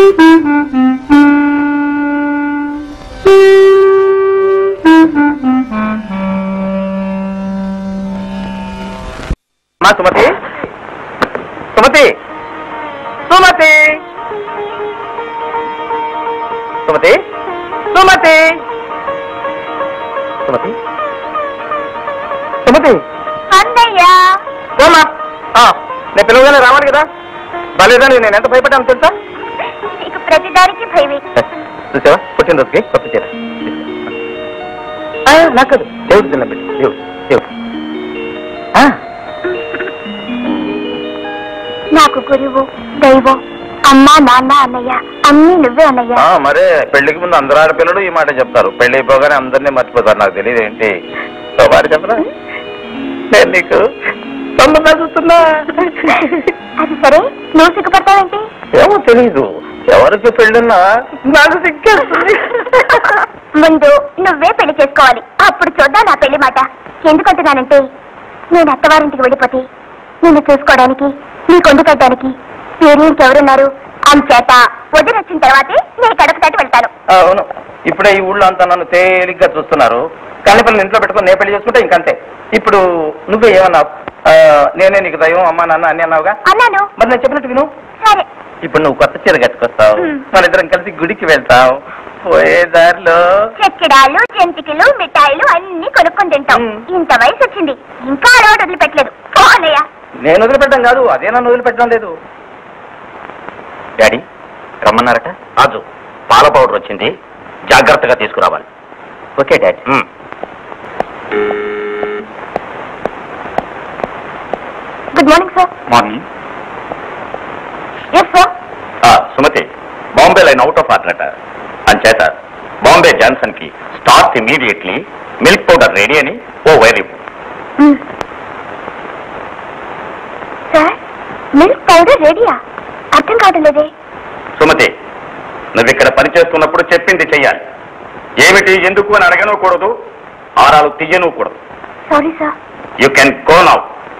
మా సుమతి సుమతి సుమతి సుమతి సుమతి సుమతి సుమతి అన్నయ్యా పోమా ఆ, నేను పిలవగానే రావాలి కదా బాలేదని నేను ఎంత భయపడ్డాను తెలుసా నీకు ప్రతిదానికి భయమే చూసావా పుట్టినరోజుకి కొత్త చీర ఆ, నాకు కాదు దేవుడు చిన్న పెట్టి దేవుడు దేవుడు ఆ, నాకు గురువు దైవం అమ్మ నాన్న అన్నయ్య అన్నీ నువ్వే అన్నయ్య ఆ, మరే పెళ్లికి ముందు అందరు ఆడపిల్లలు ఈ మాట చెప్తారు పెళ్లి అయిపోగానే అందరినీ మర్చిపోతారు నాకు తెలియదు ఏంటి ఒకసారి చెప్పరా నేను నీకు సంబంధాలు చూస్తున్నా అది సరే నువ్వు సిగ్గుపడతావేంటి ఏమో తెలీదు ఎవరికి పెళ్ళున్నా నాకు సిగ్గేస్తుంది ముందు నువ్వే పెళ్లి చేసుకోవాలి అప్పుడు చూద్దాం నా పెళ్లి మాట ఎందుకంటున్నానంటే నేను అత్తవారింటికి వెళ్ళిపోతే నిన్ను చూసుకోవడానికి నీ కొండు పెట్టడానికి వేరే ఇంకెవరున్నారు అంచేత వదిలి వచ్చిన తర్వాతే నేను కడప దాటి వెళ్తాను అవును ఇప్పుడే ఈ ఊళ్ళో అంతా నన్ను తేలిగ్గా చూస్తున్నారు కానీ పిల్లలు ఇంట్లో పెట్టుకుని నేను పెళ్లి చేసుకుంటే ఇంకంతే ఇప్పుడు నువ్వే ఏమన్నావు ఆ, నేనే నీకు దైవం అమ్మా నాన్న అన్ని అన్నావుగా అన్నాను మరి నేను చెప్పినట్టు విను సరే ఇప్పుడు నువ్వు కొత్త చీర కట్టుకొస్తావు మ్. మన ఇద్దరం కలిసి గుడికి వెళ్తావు పోయే దారిలో చెక్కిడాలు జంతికలు మిఠాయిలు అన్ని కొనుక్కొని తింటాం మ్. ఇంత వయసు వచ్చింది ఇంకా అలవాటు వదిలిపెట్టలేదు పోనయ్యా నేను వదిలిపెట్టడం కాదు అదే నన్ను వదిలిపెట్టడం లేదు డాడీ రమ్మన్నారట రాజు పాల పౌడర్ వచ్చింది జాగ్రత్తగా తీసుకురావాలి okay daddy good morning sir morning yes sir Sumathi Bombay line out of order అట అంచేత బాంబే జాన్సన్ కి start immediately milk powder ready అని ఓ వైర్ ఇవ్వు సార్ మిల్క్ పౌడర్ రెడీయా అర్థం కావడం లేదే సుమతి నువ్వు ఇక్కడ పనిచేస్తున్నప్పుడు చెప్పింది చెయ్యాలి ఏమిటి ఎందుకు అని అడగనూకూడదు ఆరాలు తీయనూకూడదు sorry sir you can go now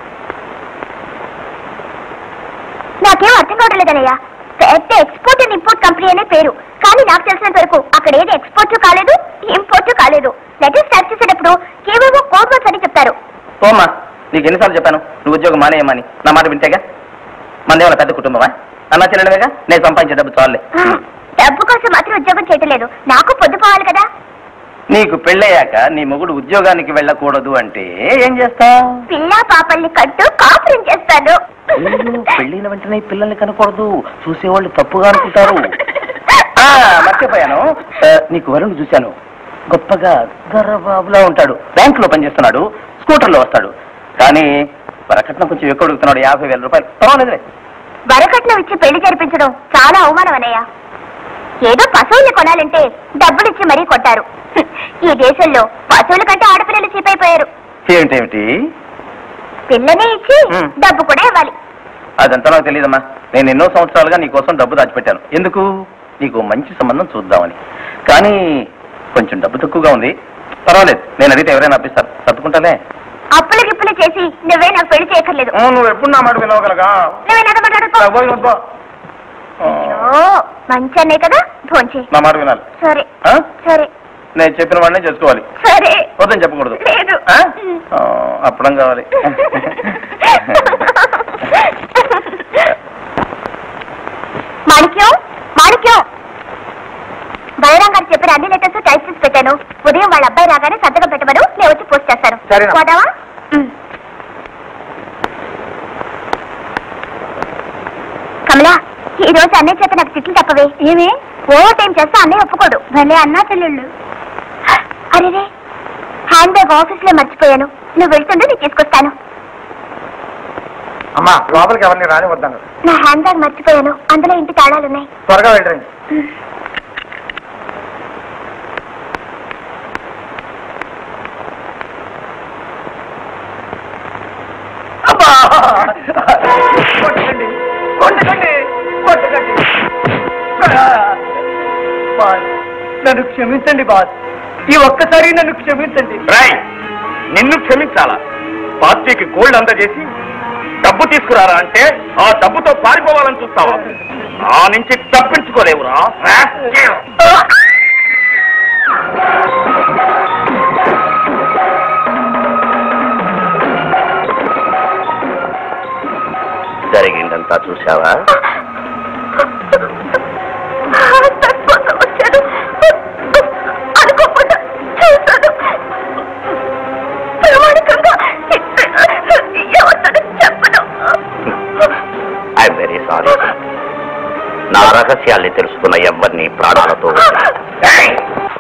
నాకేం అర్థం కావడం లేదనయ్యా పెద్ద ఎక్స్పోర్ట్ అండ్ ఇంపోర్ట్ కంపెనీ అనే పేరు కానీ నాకు తెలిసినంత వరకు అక్కడ ఏది ఎక్స్పోర్ట్ కాలేదు ఇంపోర్ట్ కాలేదు లెటర్స్ టైప్ చేసేటప్పుడు కేవలం కోడ్ వర్డ్స్ అని చెప్తారు పోమ్మా నీకు ఎన్నిసార్లు చెప్పాను నువ్వు ఉద్యోగం మానేయమని నా మాట వింటేగా మనదేమన్నా పెద్ద కుటుంబమా అన్న చిన్నగా నేను సంపాదించే డబ్బు చాలే డబ్బు కోసం మాత్రం ఉద్యోగం చేయటం లేదు నాకు పొద్దుపోవాలి కదా నీకు పెళ్ళయ్యాక నీ మొగుడు ఉద్యోగానికి వెళ్ళకూడదు అంటే ఏం చేస్తావు పిల్ల పాపల్ని కట్టు కాపురం చేస్తాను పెళ్ళైన వెంటనే పిల్లల్ని కనకూడదు చూసేవాళ్ళు తప్పుగా అనుకుంటారు ఆ, మర్చిపోయాను ఆ, నీకు వరుణ్ చూశాను గొప్పగా గర్రబాబులా ఉంటాడు బ్యాంక్ లో పనిచేస్తున్నాడు స్కూటర్ లో వస్తాడు కానీ వరకట్నం కొంచెం ఎక్కువ అడుగుతున్నాడు యాభై వేల రూపాయలు పర్వాలేదులే వరకట్నం ఇచ్చి పెళ్లి జరిపించడం చాలా అవమానం అన్నయ్య ఏదో పశువుల్ని కొనాలంటే డబ్బులిచ్చి మరీ కొట్టారు హ్మ్. ఈ దేశంలో పశువుల కంటే ఆడపిల్లలు చీపైపోయారు ఏమిటేమిటి పిల్లనే ఇచ్చి హ్మ్. డబ్బు కూడా ఇవ్వాలి అదంతా నాకు తెలియదమ్మా నేను ఎన్నో సంవత్సరాలుగా నీ కోసం డబ్బు దాచిపెట్టాను ఎందుకు నీకు మంచి సంబంధం చూద్దామని కానీ కొంచెం డబ్బు తక్కువగా ఉంది పర్వాలేదు నేను అడిగితే ఎవరైనా అప్పిస్తారు తట్టుకుంటాలే అప్పులు గిప్పులు చేసి నువ్వే నాకు పెళ్లి చేయక్కర్లేదు నువ్వు ఎప్పుడు నా మాట వినవగలగా నువ్వే నాతో మాట్లాడుకో ఓ మంచి అన్నయ్య కదా భోంచే నా మాట వినాలి సరే ఆ? సరే నేను చెప్పిన వాడినే చేసుకోవాలి సరే వద్దని చెప్పకూడదు లేదు ఆ? ఆ, అప్పడం కావాలి మాణిక్యం మాణిక్యం బలరాం గారు చెప్పిన అన్ని లెటర్స్ టైప్ చేసి పెట్టాను ఉదయం వాళ్ళ అబ్బాయి రాగానే సంతకం పెట్టమను నేను వచ్చి పోస్ట్ చేస్తాను సరేనా. పోదావా ఉమ్. కమలా ఈ రోజు అన్నయ్య చేత నాకు తిట్లు తప్పవే ఏమి ఓవర్ టైం చేస్తే అన్నయ్య ఒప్పుకోడు భలే అన్నా చెల్లెళ్ళు అరే హ్యాండ్ బ్యాగ్ ఆఫీస్ లో మర్చిపోయాను నువ్వు వెళ్తుండే నేను తీసుకొస్తాను అమ్మా లోపలికి ఎవరిని రాని వద్దాను నా హ్యాండ్ బ్యాగ్ మర్చిపోయాను అందులో ఇంటి తాళాలున్నాయి త్వరగా వెళ్ళండి అబ్బా కొట్టకండి కొట్టకండి కొట్టకండి బాస్ నన్ను క్షమించండి బాస్ ఈ ఒక్కసారి నన్ను క్షమించండి రాయ్ నిన్ను క్షమించాలా పార్టీకి గోల్డ్ అందజేసి డబ్బు తీసుకురారా అంటే ఆ డబ్బుతో పారిపోవాలని చూస్తావా ఆ నుంచి తప్పించుకోలేవురా జరిగిందంతా చూసావా చచ్చిపోతాం వచ్చాను అనుకోకుండా చేశాను ప్రామాణికంగా ఎవరితో చెప్పను ఐఎమ్ వెరీ సారీ నా రహస్యాల్ని తెలుసుకున్న ఎవరిని ప్రాణాలతో వదిలేను.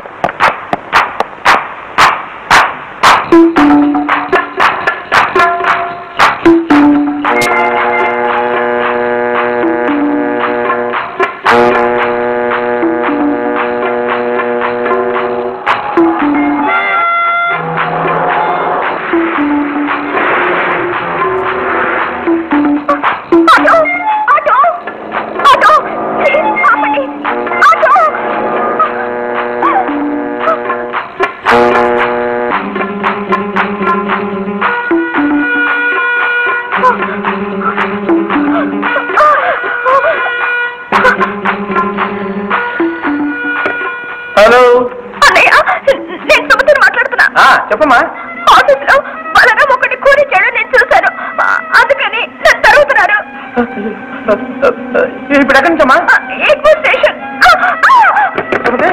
ఆటో ఆటో ఆటో ప్లీజ్ ఆపండి ఆటో హలో అన్నయ్య నేను సుమతిని మాట్లాడుతున్నా చెప్పమ్మా ఆఫీస్ లో బలరాం ఒకటి కూలి చేయడం నేను చూశాను అందుకని నన్ను తరుగుతున్నారు ఇప్పుడు ఎక్కడి నుంచమ్మా ఎక్కువ station Sumathi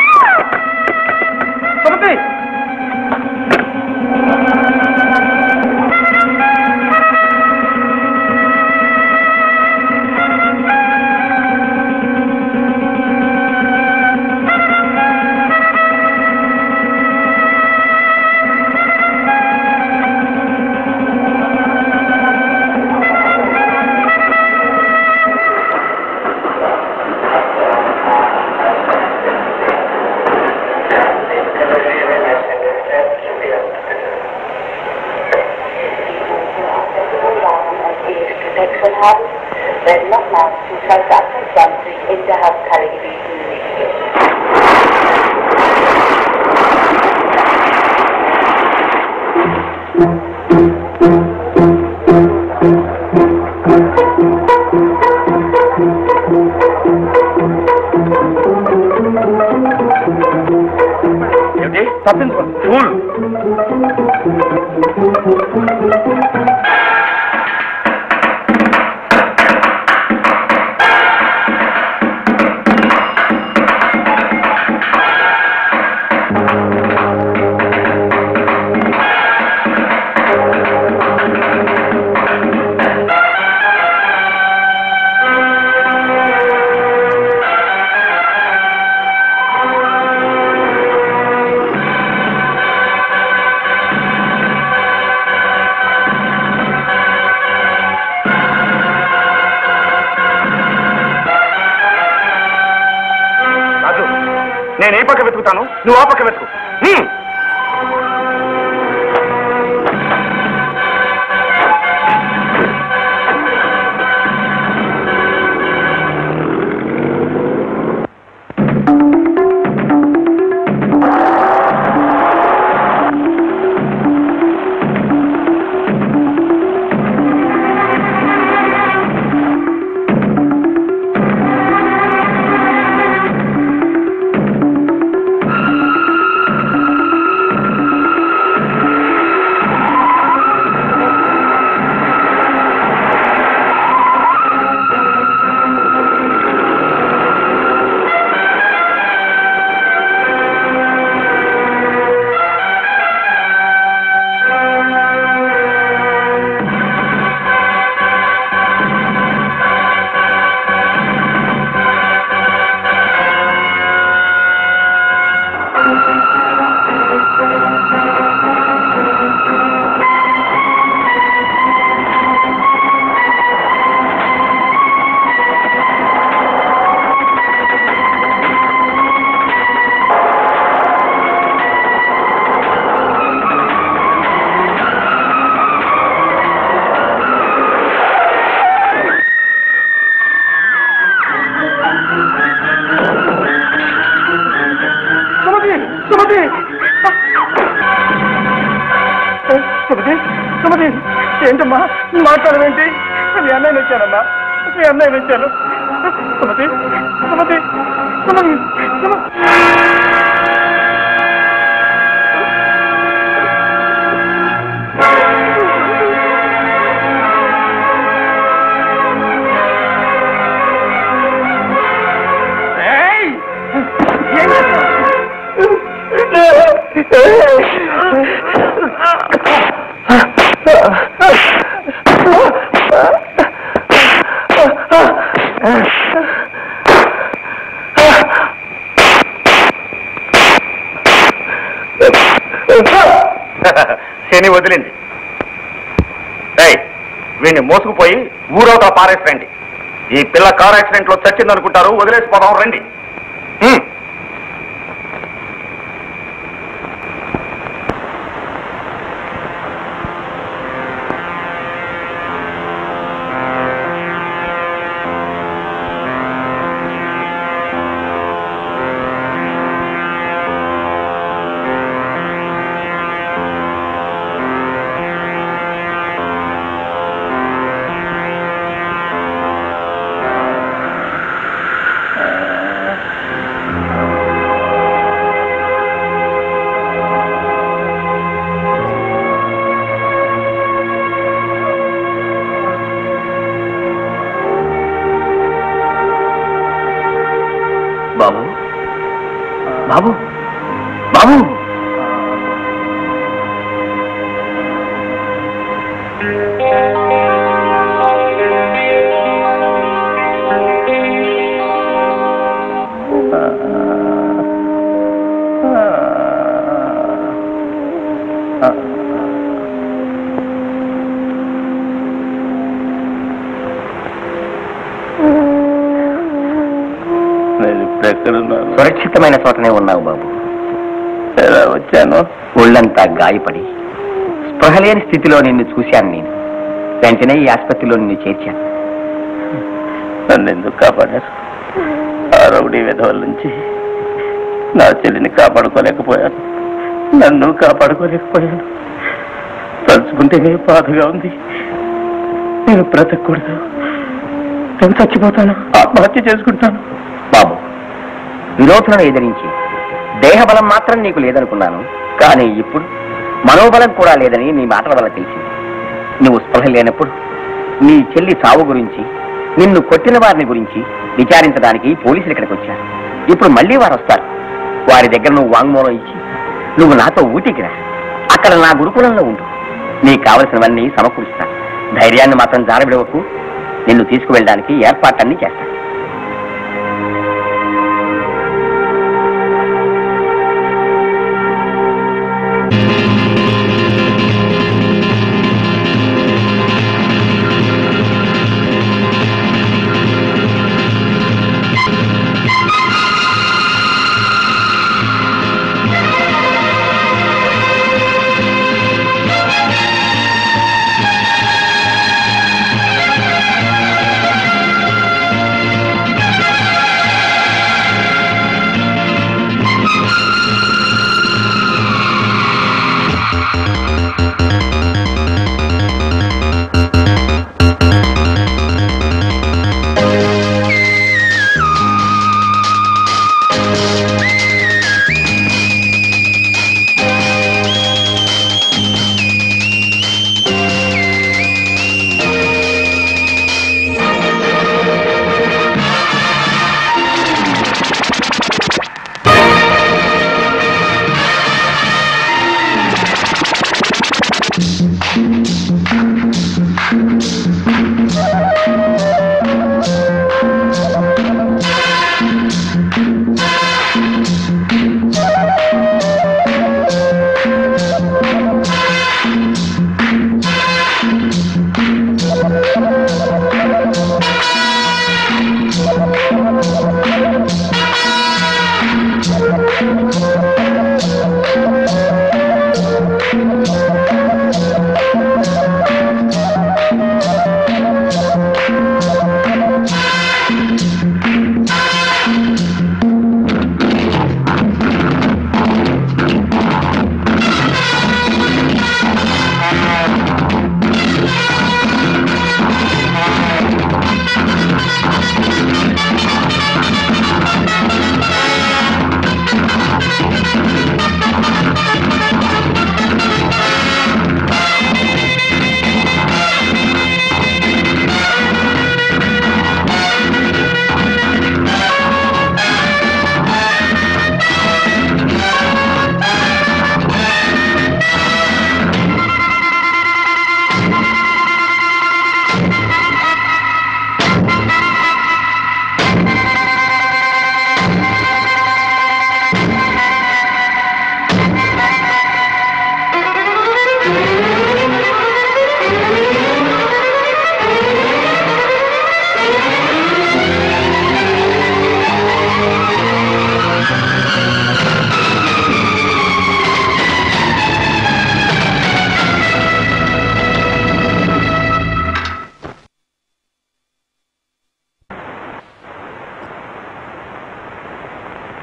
Sumathi protection haben, werden nochmals zu 2028 in der Haupthalle gewesen. ఏమిటి తప్పించుకో ఫూల్ రాజు నేను ఏ పక్క వెతుకుతాను నువ్వు ఆ పక్క వెతుకు హ్మ్. ఏంటమ్మా మాట్లాడమేంటి మీ అన్నయ్య వచ్చానమ్మా మీ అన్నయ్య వచ్చాను సుమతి సుమతి సుమతి సుమతి ఏయ్! ఏం శని వదిలింది ఏయ్, వీడిని మోసుకుపోయి ఊరవతల పారేసిరండి ఈ పిల్ల కార్ యాక్సిడెంట్ లో చచ్చింది అనుకుంటారు వదిలేసిపోదాం రండి హ్మ్. బాబు బాబు బాబు నేను ఇప్పుడు ఎక్కడున్నాను సురక్షితమైన చోటనే ఉన్నావు బాబు ఎలా వచ్చాను ఒళ్ళంతా గాయపడి స్పృహ లేని స్థితిలో నిన్ను చూశాను నేను వెంటనే ఈ ఆసుపత్రిలో నిన్ను చేర్చాను నన్ను ఎందుకు కాపాడారు ఆ రౌడీ విధవల నుంచి నా చెల్లిని కాపాడుకోలేకపోయాను నన్ను కాపాడుకోలేకపోయాను తలుచుకుంటేనే బాధగా ఉంది నేను బ్రతకూడదు నేను చచ్చిపోతాను ఆత్మహత్య చేసుకుంటాను బాబు విరోధులను ఎదిరించి దేహబలం మాత్రం నీకు లేదనుకున్నాను కానీ ఇప్పుడు మనోబలం కూడా లేదని నీ మాటల వల్ల తెలిసింది నువ్వు స్పృహ లేనప్పుడు నీ చెల్లి సావు గురించి నిన్ను కొట్టిన వారిని గురించి విచారించడానికి పోలీసులు ఇక్కడికి వచ్చారు ఇప్పుడు మళ్ళీ వారు వస్తారు వారి దగ్గర నువ్వు వాంగ్మూలం ఇచ్చి నువ్వు నాతో ఊటికి రా అక్కడ నా గురుకులంలో ఉండు నీకు కావలసినవన్నీ సమకూరుస్తా ధైర్యాన్ని మాత్రం జారవిడవకు నిన్ను తీసుకువెళ్ళడానికి ఏర్పాట్లన్నీ చేస్తాను ఆ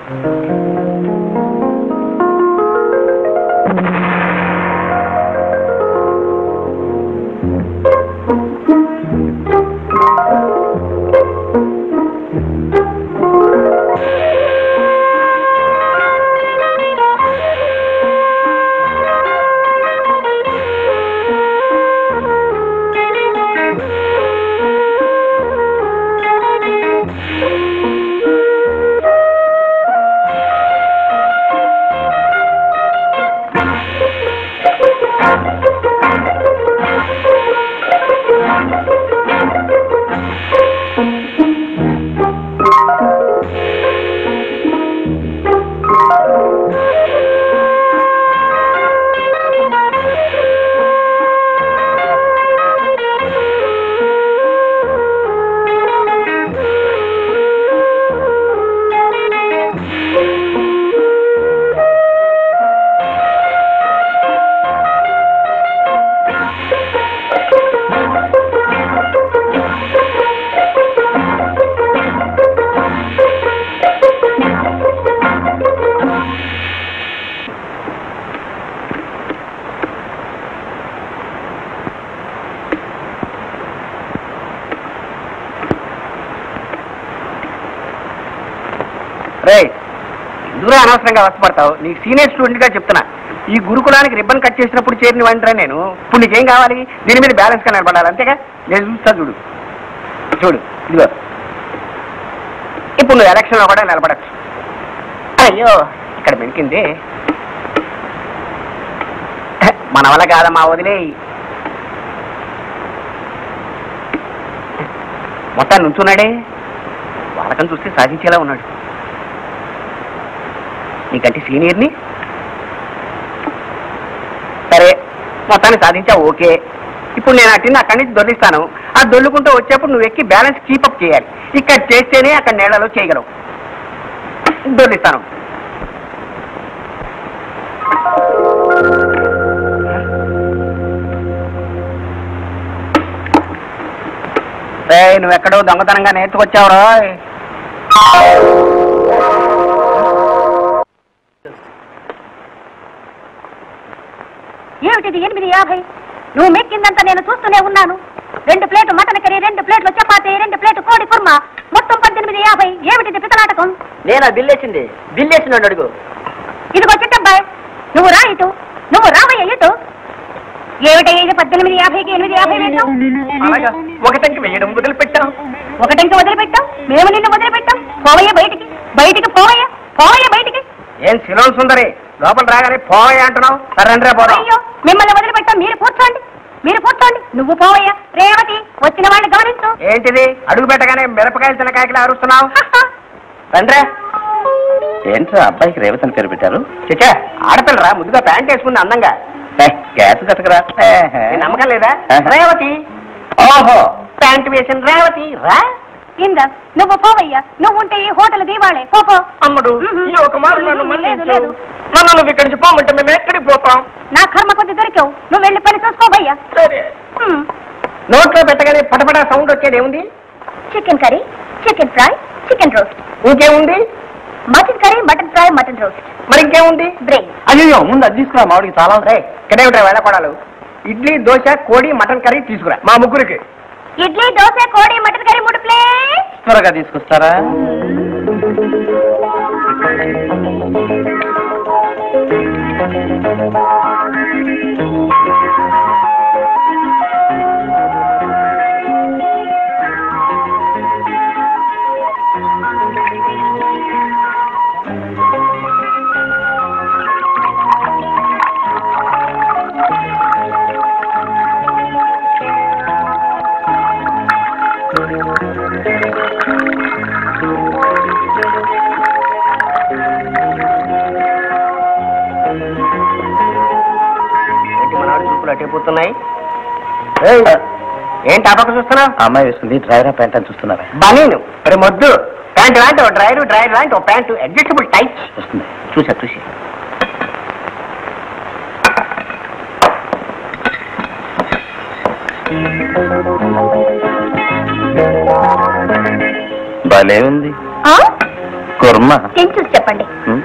రే ఎందుకు అనవసరంగా అవసరపడతావు నీ సీనియర్ స్టూడెంట్ గా చెప్తున్నా ఈ గురుకులానికి రిబ్బన్ కట్ చేసినప్పుడు చేరిన వంటరా నేను ఇప్పుడు నీకేం కావాలి దీని మీద బ్యాలెన్స్ గా నిలబడాలి అంతేగా నేను చూస్తా చూడు చూడు ఇదిగో ఇప్పుడు నువ్వు ఎలక్షన్ లో కూడా నిలబడచ్చు అయ్యో ఇక్కడ మెలికింది మన వల్ల కాదమ్మా వదిలే మొత్తం నుంచున్నాడే వాళ్ళకని చూస్తే సాధించేలా ఉన్నాడు నీకంటే సీనియర్ని సరే మొత్తాన్ని సాధించా ఓకే ఇప్పుడు నేను అట్టింది అక్కడి నుంచి దొల్లిస్తాను ఆ దొల్లుకుంటూ వచ్చేప్పుడు నువ్వు ఎక్కి బ్యాలెన్స్ కీపప్ చేయాలి ఇక్కడ చేస్తేనే అక్కడ నేలలో చేయగలవు దొల్లిస్తాను రేయ్, నువ్వెక్కడో దొంగతనంగా నేర్చుకొచ్చావురా ఏమిటిది ఎనిమిది యాభై నువ్వు మెక్కిందంతా నేను చూస్తూనే ఉన్నాను రెండు ప్లేటు మటన్ కర్రీ రెండు ప్లేట్లు చపాతీ రెండు ప్లేటు కోడి కుర్మా మొత్తం పద్దెనిమిది యాభై ఏమిటిది పితలాటకం నేను బిల్లేసింది బిల్లేసిన అడుగు ఇదిగో చిట్టబ్బాయ్ నువ్వు రా ఇటు నువ్వు రావయ్య ఇటు ఏమిటయ్య ఇది పద్దెనిమిది యాభైకి ఎనిమిది యాభై వేసావు అలాగా ఒకటంకి వేయడం మొదలు పెట్టాం ఒకటింక వదిలిపెట్టాం మేము నిన్ను వదిలిపెట్టాం పోవయ్య బయటికి బయటికి పోవయ్య పోవయ్య బయటికి ఏం శిలోన్ సుందరి లోపల రాగానే పోయా అంటున్నావు సరే పోదాం అయ్యో మిమ్మల్ని వదిలిపెట్టాం మీరు కూర్చోండి మీరు కూర్చోండి నువ్వు పోవయ్య రేవతి వచ్చిన వాళ్ళని గమనించు ఏంటిది అడుగు పెట్టగానే మిరపకాయలు తినకాయకి అరుస్తున్నావు రండ్రే ఏంట్రా అబ్బాయికి రేవతని పేరు పెట్టారు చచ్చా ఆడపిల్లరా ముద్దుగా ప్యాంట్ వేసుకుంది అందంగా గ్యాస్ కట్టకరా నీ నమ్మకం లేదా ఆహా. రేవతి ఓహో ప్యాంట్ వేసిన రేవతి రా ఇంద నువ్వు పోవయ్యా నువ్వు ఉంటే ఈ హోటల్ దీవాళే పో పో అమ్ముడు మ్మ్. ఈ ఒక మాట నన్ను లేదు, మన్నించు. లేదు. నన్ను నువ్వు ఇక్కడి నుంచి పోమంటే మేము ఎక్కడికి పోతాం నా కర్మ కొద్ది దొరికావు నువ్వు వెళ్ళి పని చూసుకోవయ్యా సరే నోట్లో పెట్టగానే పటపట సౌండ్ వచ్చేది ఏముంది chicken curry chicken fry chicken roast ఇంకేముంది mutton curry mutton fry mutton roast మరి ఇంకేముంది బ్రెయిన్ అయ్యో ముందు అది తీసుకురా మామిడికి చాలా రే ఇక్కడే ఉంటాయి వేళకోడాలు ఇడ్లీ దోశ కోడి మటన్ కర్రీ తీసుకురా మా ముగ్గురికి ఇడ్లీ దోశ కోడి మటన్ కర్రీ మూడు ప్లేట్ త్వరగా తీసుకొస్తారా ఏంటి మనాడు చూపులు అటే పోతున్నాయి ఏయ్, ఏంటి ఆపక చూస్తున్నావు ఆ అమ్మాయి వేసుకుంది డ్రైవర్ ప్యాంట్ అని చూస్తున్నారా బనీను మరి మొద్దు ప్యాంట్ లాంటి ఒక డ్రైర్ డ్రైర్ లాంటి ఒక ప్యాంటు అడ్జస్టబుల్ టైట్ వస్తుంది చూసా చూసి భలే ఉంది ఆ? కుర్మ తిని చూసి చెప్పండి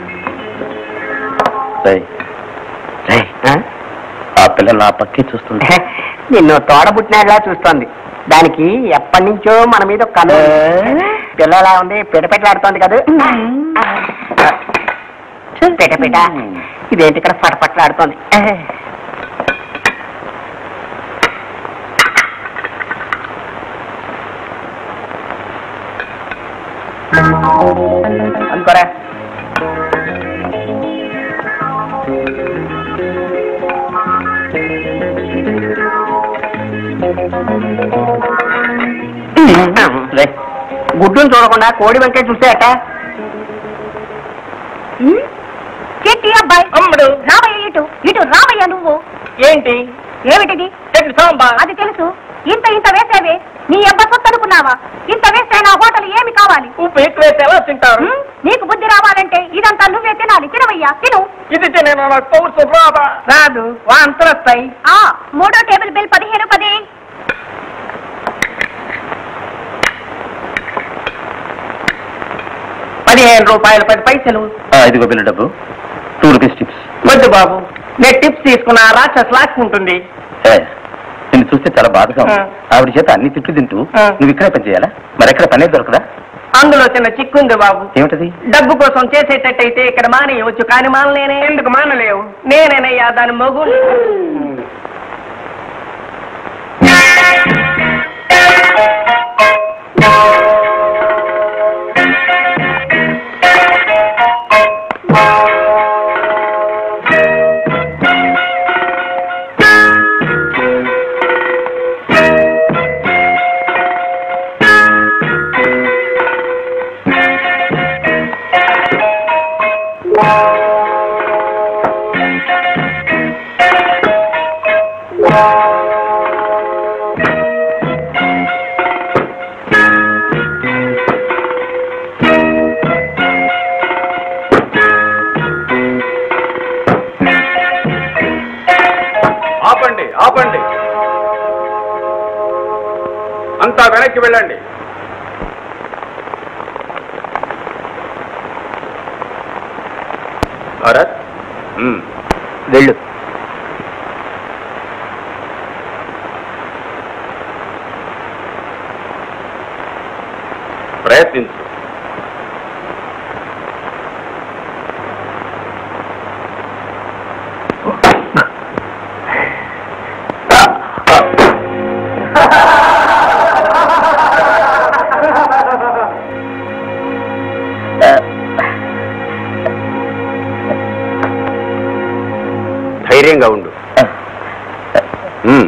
రేయ్, రేయ్, ఆ పిల్ల నా పక్కే చూస్తుంది నిన్ను తోడబుట్టినలా చూస్తోంది దానికి ఎప్పటి నుంచో మన మీద ఒక కన్ను ఉంది. పిల్ల ఎలా ఉంది పిటపెట్లాడుతోంది కదా పిట పిట ఇదేంటి ఇక్కడ పటపట్లాడుతోంది అనుకోరా రే గుడ్డును చూడకుండా కోడి వంకాయ చూసాట చెట్టి అబ్బాయి అమ్మడు రావయ్య ఇటు ఇటు రావయ్య నువ్వు ఏంటి ఏమిటిది చెట్టు సాంబార్ అది తెలుసు ఇంత ఇంత వేసేవే నీ అబ్బ సొత్తు అనుకున్నావా ఇంత వేస్తే నా హోటల్ ఏమి కావాలి ఉప్పు ఎక్కువ వేస్తే ఎలా తింటారు ఉమ్, నీకు బుద్ధి రావాలంటే ఇదంతా నువ్వే తినాలి తినవయ్యా తిను ఇది తినే నాకు పౌరుషం రాదా రాదు వాంతులు వస్తాయి ఆ మూడో టేబుల్ బిల్ పదిహేను పది పదిహేను రూపాయలు పది పైసలు ఆ, ఇదిగో బిల్లు డబ్బు టూ రూపీస్ టిప్స్ వద్దు బాబు నేను టిప్స్ తీసుకున్నా రాక్షస్ లాక్కుంటుంది ఏ, నిన్ను చూస్తే చాలా బాధగా ఉంది ఆ. ఆవిడ చేత అన్ని తిట్లు తింటూ ఆ. నువ్వు ఇక్కడే పని చేయాలా మరి ఎక్కడ పనే దొరకదా అందులో చిన్న చిక్కుంది బాబు ఏమిటది డబ్బు కోసం చేసేటట్టయితే ఇక్కడ మానేయవచ్చు కానీ మానలేనే ఎందుకు మానలేవు నేనేనయ్యా దాని మొగు ఆపండి ఆపండి అంతా వెనక్కి వెళ్ళండి భరత్ ఉమ్, వెళ్ళు ప్రయత్నించు ధైర్యంగా ఉండు ఉమ్.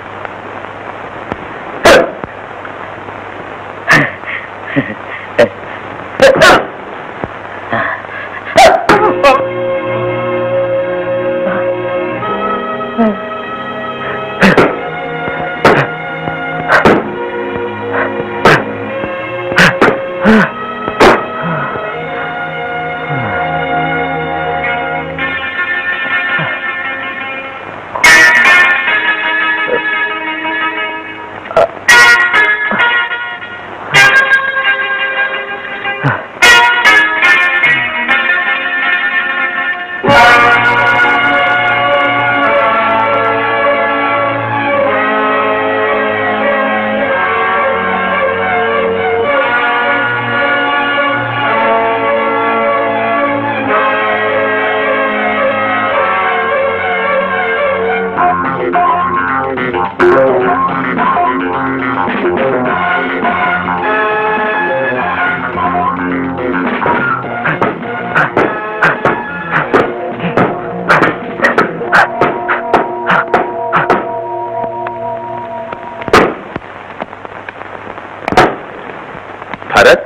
భరత్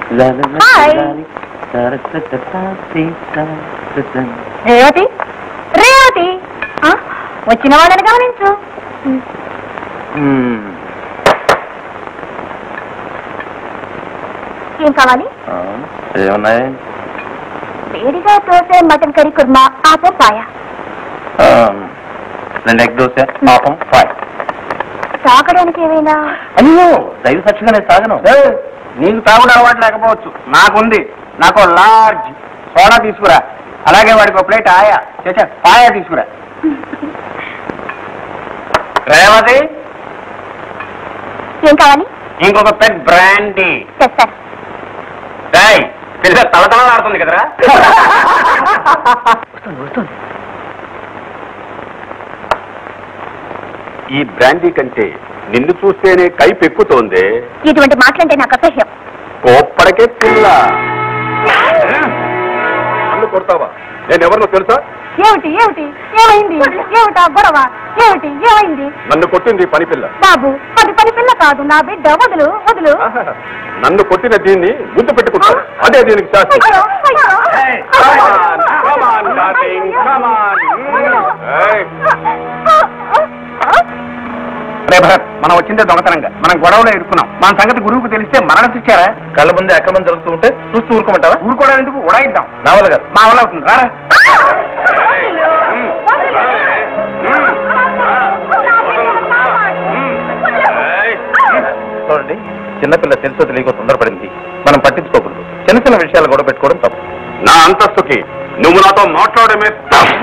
హాయ్. రేవతి రేవతి ఆ, వచ్చిన వాళ్ళని గమనించు ఏం కావాలి ఏమున్నాయి వేడిగా దోశ మటన్ కర్రీ కుర్మా ఆపే పాయ రెండు ఎగ్ దోశ పాపం ఫ్రై తాగడానికి ఏమైనా అయ్యో దైవ సాక్షిగా నేను తాగను నీకు తాగుడు అలవాటు లేకపోవచ్చు నాకుంది నాకు లార్జ్ సోడా తీసుకురా అలాగే వాడికి ఒక ప్లేట్ ఆయా చచ్చా పాయా తీసుకురా రేవతి ఏం కావాలి ఇంకొక పెద్ద బ్రాండీ తెస్తాను రాయ్ పిల్ల తలతలాడుతుంది కదరా ఈ బ్రాండీ కంటే నిన్ను చూస్తేనే కైపు ఎక్కుతోంది ఇటువంటి మాటలంటే నాకు అసహ్యం కోప్పడకే పిల్ల నన్ను కొడతావా నేను ఎవరినో తెలుసా ఏమిటి ఏమిటి ఏమైంది ఏమిటా గొడవ ఏమిటి ఏమైంది నన్ను కొట్టింది పని పిల్ల బాబు పది పని పిల్ల కాదు నా బిడ్డ వదులు వదులు ఆహా, నన్ను కొట్టిన దీన్ని ముద్దు పెట్టుకుంటాను అదే దీనికి శాస్త్రం అయ్యో, అయ్యో. Come on, come on, darling, come on. Hey. రే భరత్ మనం వచ్చిందే దొంగతనంగా మనం గొడవలో ఇరుక్కున్నాం మన సంగతి గురువుకు తెలిస్తే మరణ శిక్షారా కళ్ళ ముందే అక్రమం జరుగుతూ ఉంటే చూస్తూ ఊరుకోమంటావా ఊరుకోవడం ఎందుకు ఉడాయిద్దాం నా వల్ల కాదు మా వల్ల అవుతుంది రారా Hey. చూడండి చిన్నపిల్ల తెలుసో తెలియకో తొందరపడింది మనం పట్టించుకోకూడదు చిన్న చిన్న విషయాలు గొడవ పెట్టుకోవడం తప్పు నా అంతస్తుకి నువ్వు నాతో మాట్లాడమే తప్ప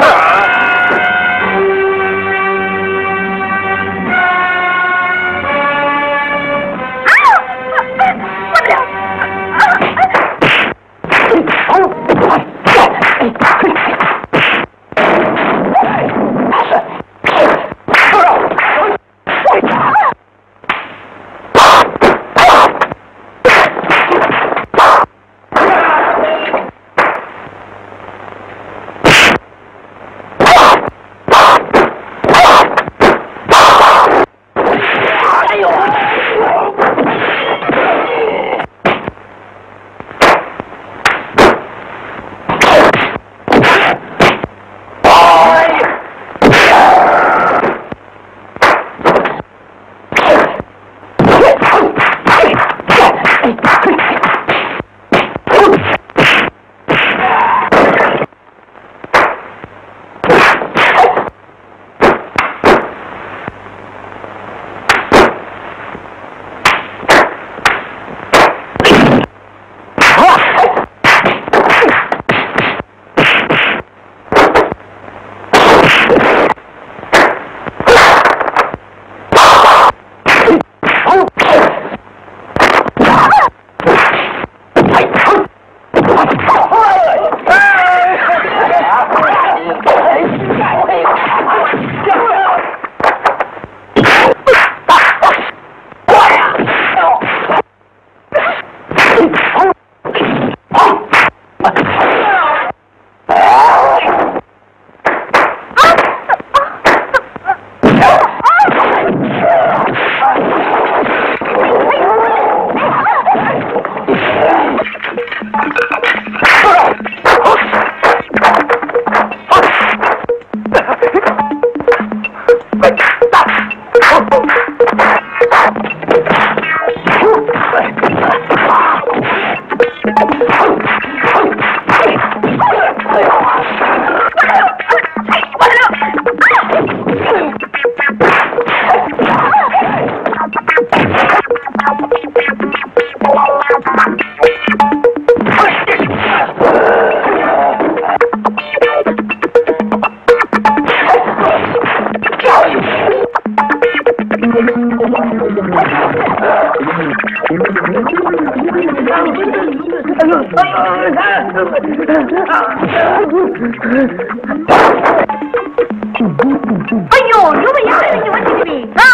అయ్యో నువ్వు ఎక్కడి నుంచి వచ్చింది రా,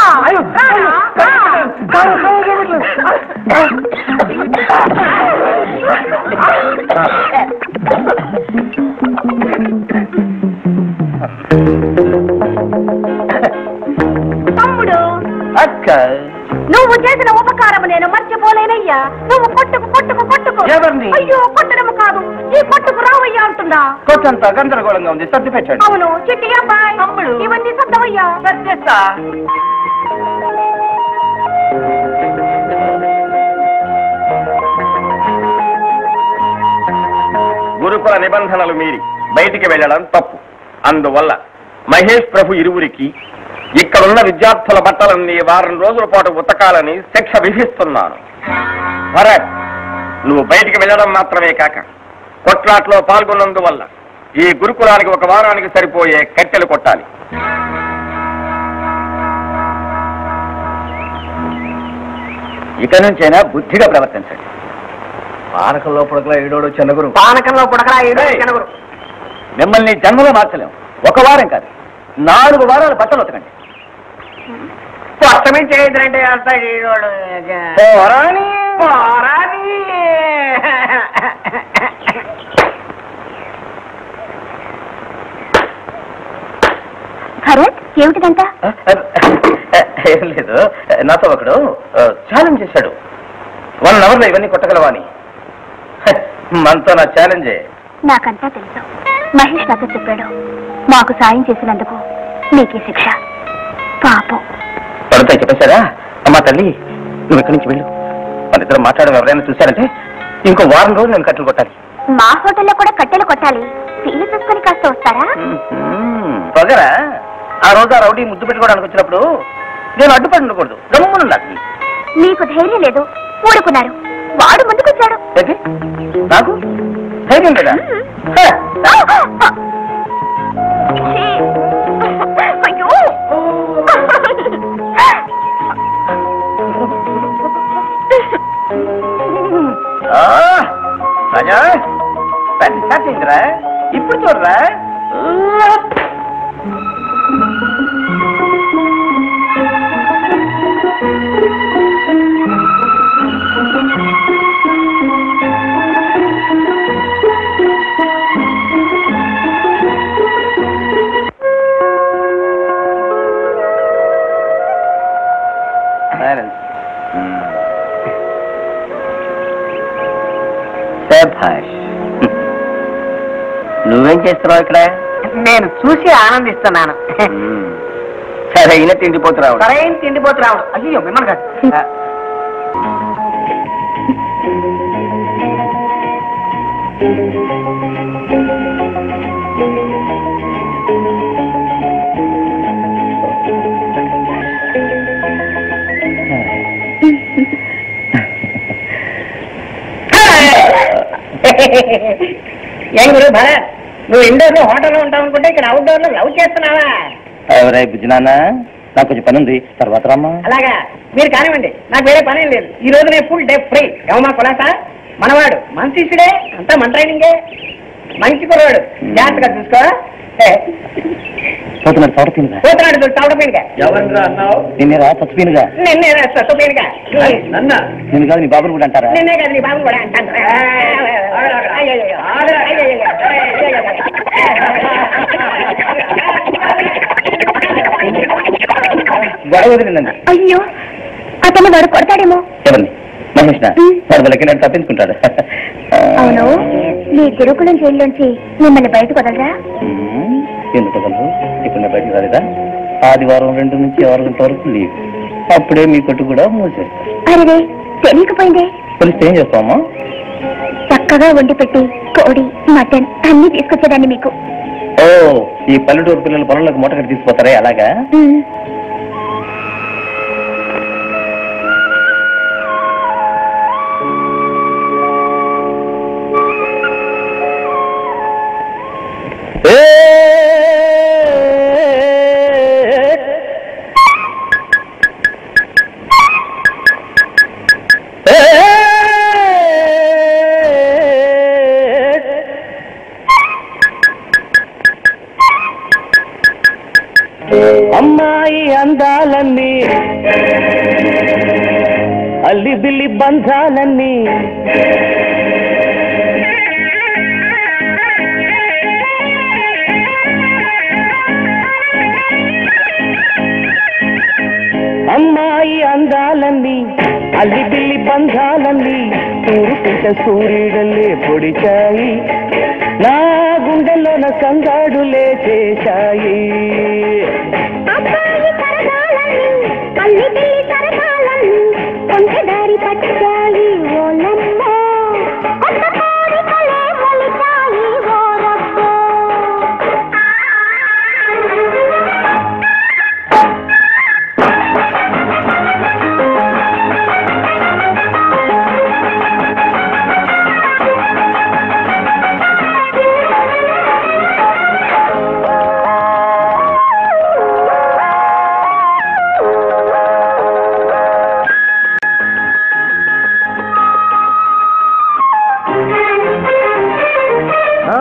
రా, రా. తమ్ముడు అక్క నువ్వు చేసిన ఉపకారం నేను మర్చిపోలేనయ్యా నువ్వు కొట్టుకు కొట్టుకు కొట్టుకు ఎవరిని? అయ్యో కొట్టడం కాదు ఈ కొట్టుకు రావయ్యా అంటున్నా కొట్టంతా గందరగోళంగా ఉంది సర్ది పెట్టండి అవును చిట్టి అబ్బాయి తమ్ముడు. ఇవన్నీ సత్తవయ్యా సర్దేస్తా. గురుకుల నిబంధనలు మీరి బయటికి వెళ్ళడం తప్పు అందువల్ల మహేష్ ప్రభు ఇరువురికి ఇక్కడున్న విద్యార్థుల బట్టలన్నీ వారం రోజుల పాటు ఉతకాలని శిక్ష విధిస్తున్నాను భరత్ నువ్వు బయటికి వెళ్ళడం మాత్రమే కాక కొట్లాట్లో పాల్గొన్నందువల్ల ఈ గురుకులానికి ఒక వారానికి సరిపోయే కట్టెలు కొట్టాలి ఇక నుంచైనా బుద్ధిగా ప్రవర్తించండి పానకంలో పుడకలా ఏడోడు చెన్నగురు పానకంలో పుడకలా ఏదో కనగరు మిమ్మల్ని జన్మలో మార్చలేం ఒక వారం కాదు నాలుగు వారాలు బట్టలు ఉతకండి స్పష్టమే చేయదురంటే అంత ఈడోడు పోరాని. పోరాని. భరత్ ఏమిటిదంతా ఏం లేదు నాతో ఒకడు ఛాలెంజ్ చేశాడు వన్ అవర్ లో ఇవన్నీ కొట్టగలవా అని హ, మనతో నా ఛాలెంజే నాకంతా తెలుసు మహేష్ నాతో చెప్పాడు మాకు సాయం చేసినందుకు నీకే శిక్ష పాపం పడుతాయి చెప్పేశారా అమ్మా తల్లి నువ్వు ఇక్కడి నుంచి వెళ్ళు మన ఇద్దరు మాట్లాడడం ఎవరైనా చూశారంటే ఇంకో వారం రోజులు నేను కట్టెలు కొట్టాలి మా హోటల్లో కూడా కట్టెలు కొట్టాలి వీలు చూసుకొని కాస్త వస్తారా పొగరా ఆ రోజు ఆ రౌడీ ముద్దు పెట్టుకోవడానికి వచ్చినప్పుడు నేను అడ్డుపడి ఉండకూడదు గమ్మునుండాలి మీకు ధైర్యం లేదు ఊరుకున్నారు వాడు ముందుకొచ్చాడు ఏంటి? నాకు ధైర్యం లేదా హ! ఛీ! అయ్యో ఆ, రాజా fantastic రా ఇప్పుడు చూడరా శభాష్ నువ్వేం చేస్తున్నావు ఇక్కడ నేను చూసి ఆనందిస్తున్నాను సరే అయినా తిండిపోతున్నావు సరైన తిండిపోతు రావడం అయ్యో మిమ్మల్ని కాదు ఏం గురు భరత్ నువ్వు ఇండోర్ లో హోటల్లో ఉంటావు అనుకుంటే ఇక్కడ అవుట్డోర్ లో లవ్ చేస్తున్నావా ఎవరై బుజ్జినానా నాకు కొంచెం పని ఉంది తర్వాత రమ్మా అలాగా మీరు కానివ్వండి నాకు వేరే పనేం లేదు ఈ రోజు నేను ఫుల్ డే ఫ్రీ ఏమమ్మా కులాసా మనవాడు మంచి ఇసుడే అంతా మన ట్రైనింగే మంచి కురవాడు జాగ్రత్తగా చూసుకో ఏ, పోతున్నాడు తోట పీనుగా పోతున్నాడు చూడు చవట పీనుగా నిన్నేరా చచ్చు పీనుగా నిన్నే సత్తు పీనుగా నేను కాదు నీ బాబుని కూడా అంటారా నిన్నే కదా నీ బాబు కూడా అంటాను అయ్యయ్యో. అయ్యయ్యో. గొడవ వదిలిందండి అయ్యో అతను వాడు కొడతాడేమో ఎవరిని మహేష్ వాడు వాళ్ళకి నేను తప్పించుకుంటాడు అవును మీ గురుకులం జైల్లోంచి మిమ్మల్ని బయటకు వదలరా ఉమ్, ఎందుకు వదలరు ఇప్పుడు నేను బయటకు రాలేదా ఆదివారం రెండు నుంచి ఆరు గంటల వరకు లీవ్ అప్పుడే మీ కొట్టు కూడా మూసేస్తారు అరే తెలియకపోయిందే తెలిస్తే ఏం చేస్తామమ్మా చక్కగా వండి పెట్టి కోడి మటన్ అన్ని తీసుకొచ్చేదాన్ని మీకు ఓ ఈ పల్లెటూరు పిల్లలు పొలంలోకి మూటగట్టి తీసుకుపోతారే అలాగా ఉమ్. అమ్మాయి అందాలన్నీ అల్లి బిల్లి బంధాలన్నీ అమ్మాయి అంద సరదాలన్నీ అల్లి బిల్లి బంధాలన్నీ ఊరుకుంట సూర్యుడల్లే పొడిచాయి నా గుండెలోన సంగాడులే చేశాయి అబ్బాయి సరదాలన్నీ అల్లి బిల్లి సరదాలన్నీ కొంచెదారి పట్టాయి ఓలమ్మ కొత్త కోరికలే మొలిచాయి ఓ రబ్బో ఆ,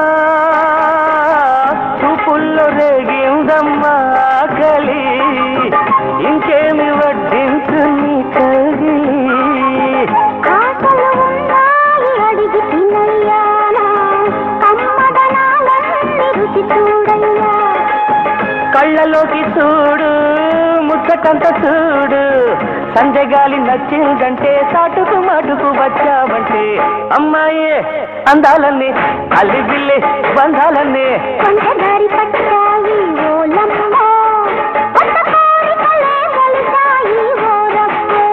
చూపుల్లో రేగిందమ్మా ఆకలి ఇంకేమి వడ్డించు నీ కగిలి ఆశలు ఉన్నాయి అడిగి తినయ్యానా కమ్మదనాలన్నీ రుచి చూడయ్యా కళ్ళలోకి చూడు ముచ్చటంత చూడు సంజగాలి నచ్చిందంటే సాటుకు మాటుకు వచ్చావంటే అమ్మాయి అందాలన్నీ అల్లి బిల్లి బంధాలన్నీ కొంచెదారి పట్టాయి ఓలమ్మ కొత్త కోరికలే మొలిచాయి ఓ రబ్బో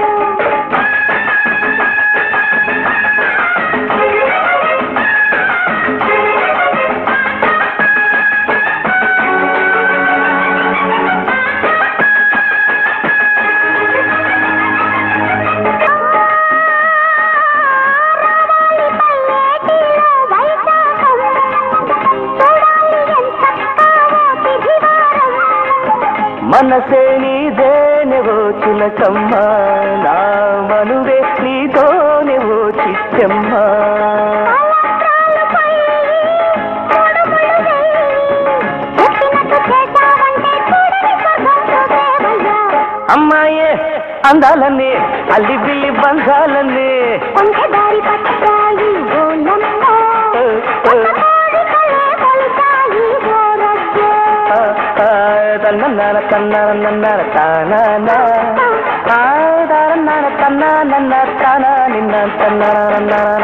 మనసే నీదేనెవో చిలకమ్మ నా మనువే నీతోనెవో చిట్టమ్మ అమ్మాయే అందాలన్నీ అల్లి బిల్లి బంధాలన్నీ కొంచెదారి పట్టాయి ఓలమ్మ కొత్త కోరికలే మొలిచాయి ఓ రబ్బో తన్నన్నార తన్నార నన్నార తానా ఆదారన్నార తన్నా నన్న తానా నిన్న తన్నార నన్నార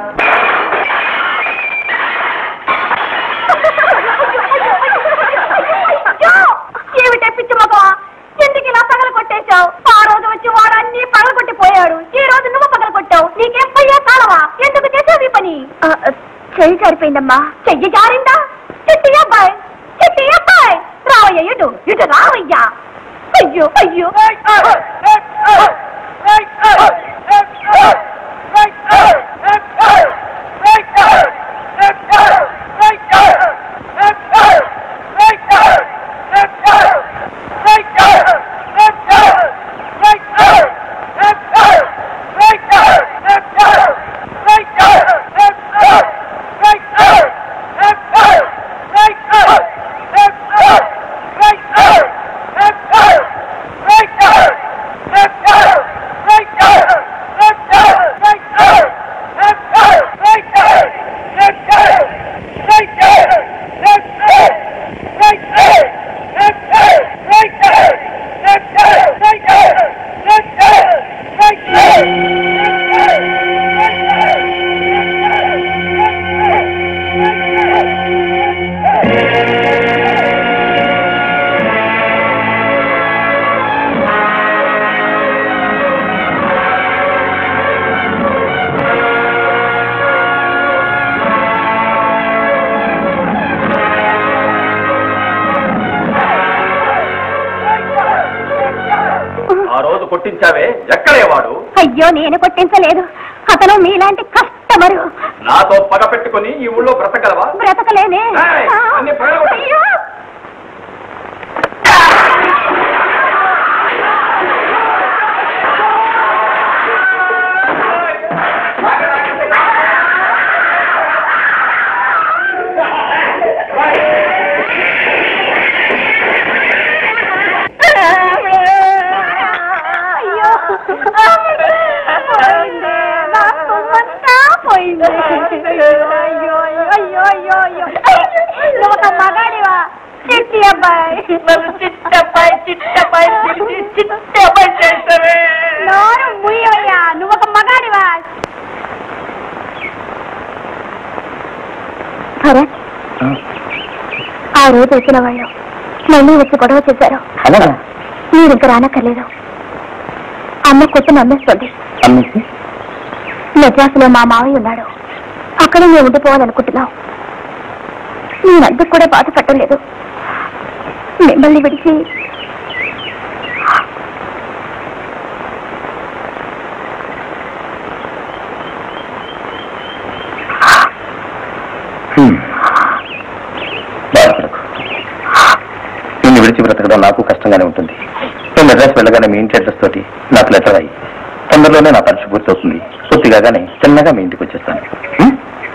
ఏమిటే పిచ్చి మగవా ఎందుకు ఇలా పగల కొట్టేశావు ఆ రోజు వచ్చి వాడు అన్ని పగల కొట్టిపోయాడు ఈ రోజు నువ్వు పగల కొట్టావు నీకేం పోయే కాలవా ఎందుకు చేసావు ఈ పని చెయ్యి సరిపోయిందమ్మా చెయ్యి జారిందా చెట్టి అబ్బాయి చెట్టి అబ్బాయి రావయ్య ఇటు ఇటు రావయ్యా అయ్యో అయ్యో ఆ రోజు కొట్టించావే ఎక్కడే వాడు అయ్యో నేను కొట్టించలేదు అతను మీలాంటి కస్టమరు నాతో పగ పెట్టుకుని ఈ ఊళ్ళో బ్రతకగలవా బ్రతకలేనే ఏయ్, అన్ని పగలగొట్టు. అయ్యో అయ్యో పోయింది నా సొమ్మంతా పోయింది అయ్యో అయ్యో అయ్యో అయ్యో అయ్యో నువ్వు ఒక మగాడివా చిట్టి అబ్బాయి నన్ను చిట్టి అబ్బాయి చిట్టపై పిలిచి చిట్టపై చేస్తావే నోరు ముయ్యవయ్యా నువ్వు ఒక మగాడివా భరత్ ఆ రోజు వచ్చిన వాళ్ళు మళ్ళీ వచ్చి గొడవ చేశారు అలాగా మీరు ఇంకా రానక్కర్లేదు అమ్మ కొట్టు నమ్మేస్తుంది అమ్మేసి మెడ్రాసులో మా మావయ్య ఉన్నాడు అక్కడే మేము ఉండిపోవాలనుకుంటున్నాం నేనందుకు కూడా బాధపడలేదు మిమ్మల్ని విడిచి హ్మ్. బాధపడకు నిన్ను విడిచి బ్రతకడం నాకు కష్టంగానే ఉంటుంది నువ్వు మెడ్రాస్ వెళ్ళగానే మీ ఇంటి అడ్రస్ తోటి నాకు లెటర్ అయ్యి తొందరలోనే నా పరీక్ష పూర్తవుతుంది పూర్తిగానే చిన్నగా మీ ఇంటికి వచ్చేస్తాను హ్మ్?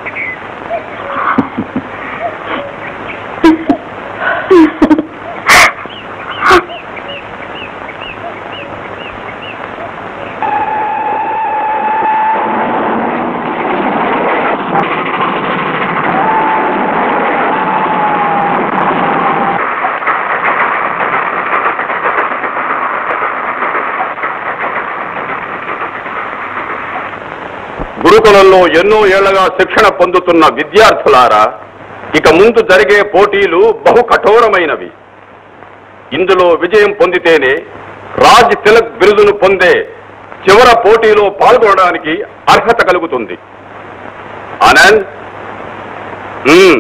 గురుకులంలో ఎన్నో ఏళ్లగా శిక్షణ పొందుతున్న విద్యార్థులారా ఇక ముందు జరిగే పోటీలు బహు కఠోరమైనవి ఇందులో విజయం పొందితేనే రాజ్ తిలక్ బిరుదును పొందే చివర పోటీలో పాల్గొనడానికి అర్హత కలుగుతుంది ఆనంద్ మ్మ్.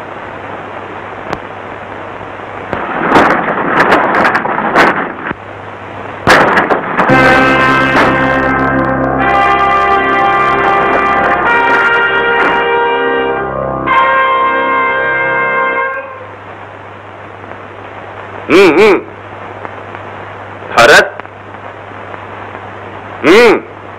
మ్మ్, మ్మ్. భరత్ మ్మ్.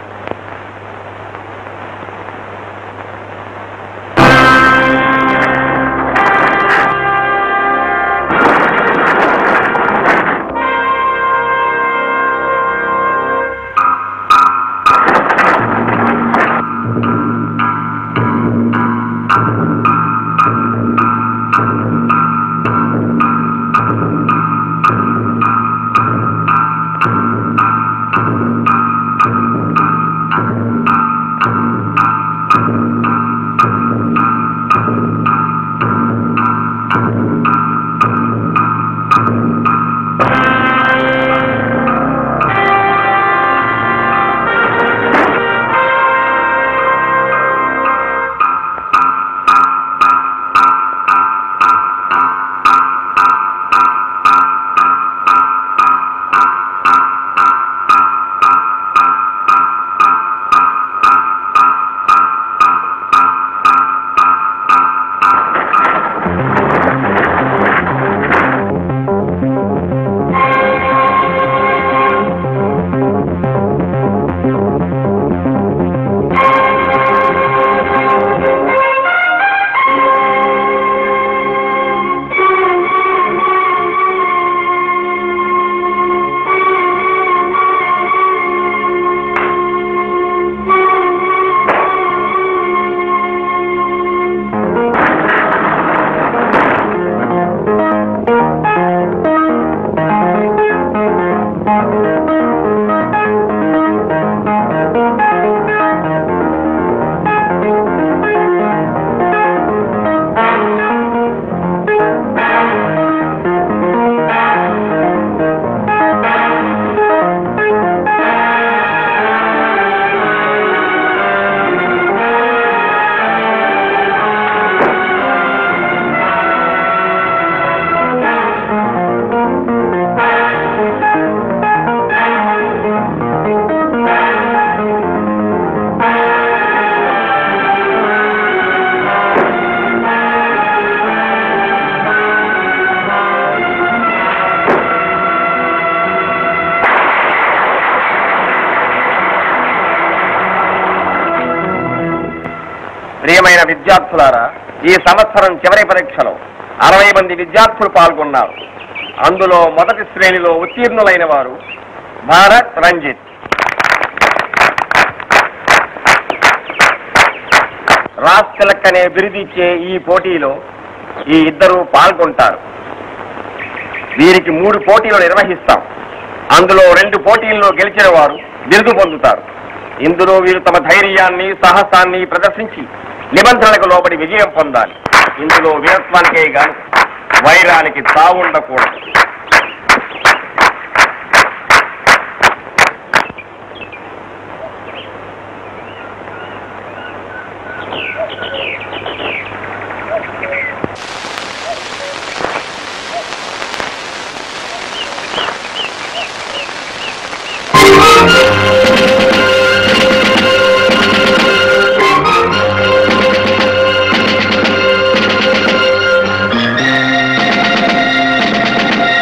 ప్రియమైన విద్యార్థులారా ఈ సంవత్సరం చివరి పరీక్షలో అరవై మంది విద్యార్థులు పాల్గొన్నారు అందులో మొదటి శ్రేణిలో ఉత్తీర్ణులైన వారు భారత్ రంజిత్ రాజ్ తిలక్ అనే బిరుదిచ్చే ఈ పోటీలో ఈ ఇద్దరు పాల్గొంటారు వీరికి మూడు పోటీలు నిర్వహిస్తాం అందులో రెండు పోటీల్లో గెలిచిన వారు బిరుదు పొందుతారు ఇందులో వీరు తమ ధైర్యాన్ని సాహసాన్ని ప్రదర్శించి నిబంధనలకు లోబడి విజయం పొందాలి ఇందులో వీరత్వానికే గాని వైరానికి తావుండకూడదు ఆ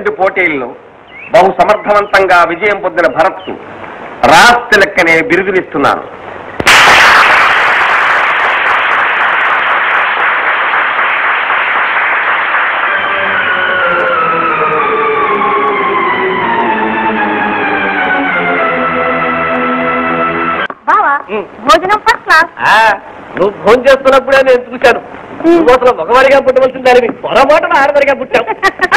రెండు పోటీల్లో బహు సమర్థవంతంగా విజయం పొందిన భరత్కు రాజ్ తిలక్ అనే బిరుదునిస్తున్నాను బావా భోజనం ఫస్ట్ క్లాస్ నువ్వు ఫోన్ చేస్తున్నప్పుడే నేను చూశాను నువ్వు అసలు మగవాడిగా పుట్టవలసిన దానివి పొరపాటున ఆడవాడిగా పుట్టావు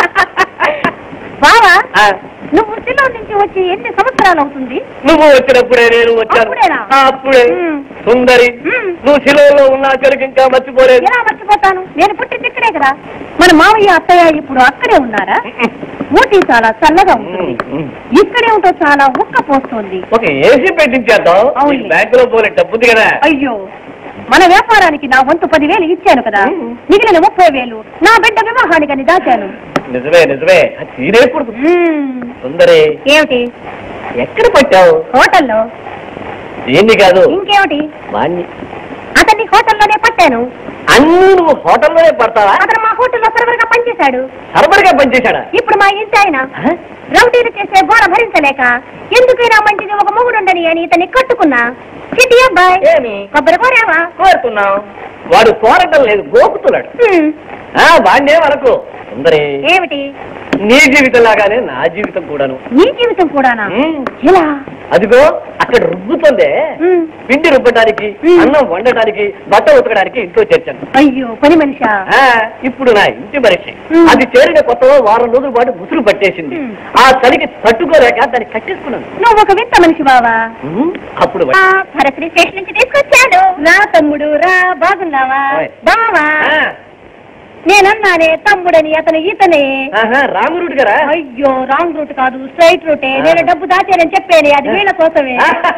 బావా ఆ, నువ్వు వృత్తిలో నుంచి వచ్చి ఎన్ని సంవత్సరాలు అవుతుంది నువ్వు వచ్చినప్పుడే నేను వచ్చాను అప్పుడేనా? ఆ, అప్పుడే మ్మ్. సుందరి మ్మ్. నువ్వు శిలలో ఉన్న చెరుకు ఇంకా మర్చిపోలేదు ఎలా మర్చిపోతాను నేను పుట్టింది ఇక్కడే కదా మన మావయ్య అత్తయ్య ఇప్పుడు అక్కడే ఉన్నారా ఊటీ చాలా చల్లగా ఉంటుంది ఇక్కడే ఉంటూ చాలా ఉక్క పోస్తుంది ఒక ఏసీ పెట్టించేద్దాం అవునులే. ఈ బ్యాంకులో పోలే డబ్బుంది కదా అయ్యో మన వ్యాపారానికి నా వంతు పదివేలు ఇచ్చాను కదా మిగిలిన ముప్పై వేలు నా బిడ్డ వివాహానికని దాచాను నిజమే నిజమే ఆ చీరే కొడుకు మ్మ్. సుందరి ఏమిటి ఎక్కడ పట్టావు హోటల్లో దీన్ని కాదు ఇంకేమిటి వాణ్ణి అతన్ని హోటల్లోనే పట్టాను అన్ని నువ్వు హోటల్లోనే పడతావా అతను మా హోటల్లో సర్వర్గా పనిచేశాడు సరబడిగా పనిచేశాడా ఇప్పుడు మా ఇంటి ఆయన ఆ? రౌడీలు చేసే గోడ భరించలేక ఎందుకైనా మంచిది ఒక మొగుడుండని అని ఇతన్ని కట్టుకున్నా చిటి అబ్బాయి ఏమి? కొబ్బరి కోరావా కోరుతున్నావు వాడు కోరటం లేదు గోకుతున్నాడు హ్మ్. ఆ వాణ్ణే వరకు సుందరి ఏమిటి నీ జీవితం లాగానే నా జీవితం కూడాను నీ జీవితం కూడానా మ్మ్. ఎలా అదిగో అక్కడ రుబ్బుతుందే మ్మ్. పిండి రుబ్బడానికి మ్మ్. అన్నం వండటానికి బట్ట ఉతకడానికి ఇంట్లో చేర్చాను అయ్యో పని మనిషా ఆ, ఇప్పుడు నా ఇంటి మనిషి మ్మ్. అది చేరిన కొత్తలో వారం రోజుల పాటు ముసురు పట్టేసింది మ్మ్. ఆ చలికి తట్టుకోలేక దాన్ని కట్టేసుకున్నాను నువ్వు ఒక వింత మనిషి బావా మ్మ్. అప్పుడు ఆ, భరతుడి స్టేషన్ నుంచి తీసుకొచ్చాను రా తమ్ముడు రా బాగున్నావా ఓయ్. బావా ఆ, నేనన్నానే తమ్ముడని అతను ఈతనే ఆహా, రామురుడు గారా అయ్యో రాంగ్ రూట్ కాదు స్ట్రైట్ రూటే నేను డబ్బు దాచానని చెప్పేది అది వీళ్ళ కోసమే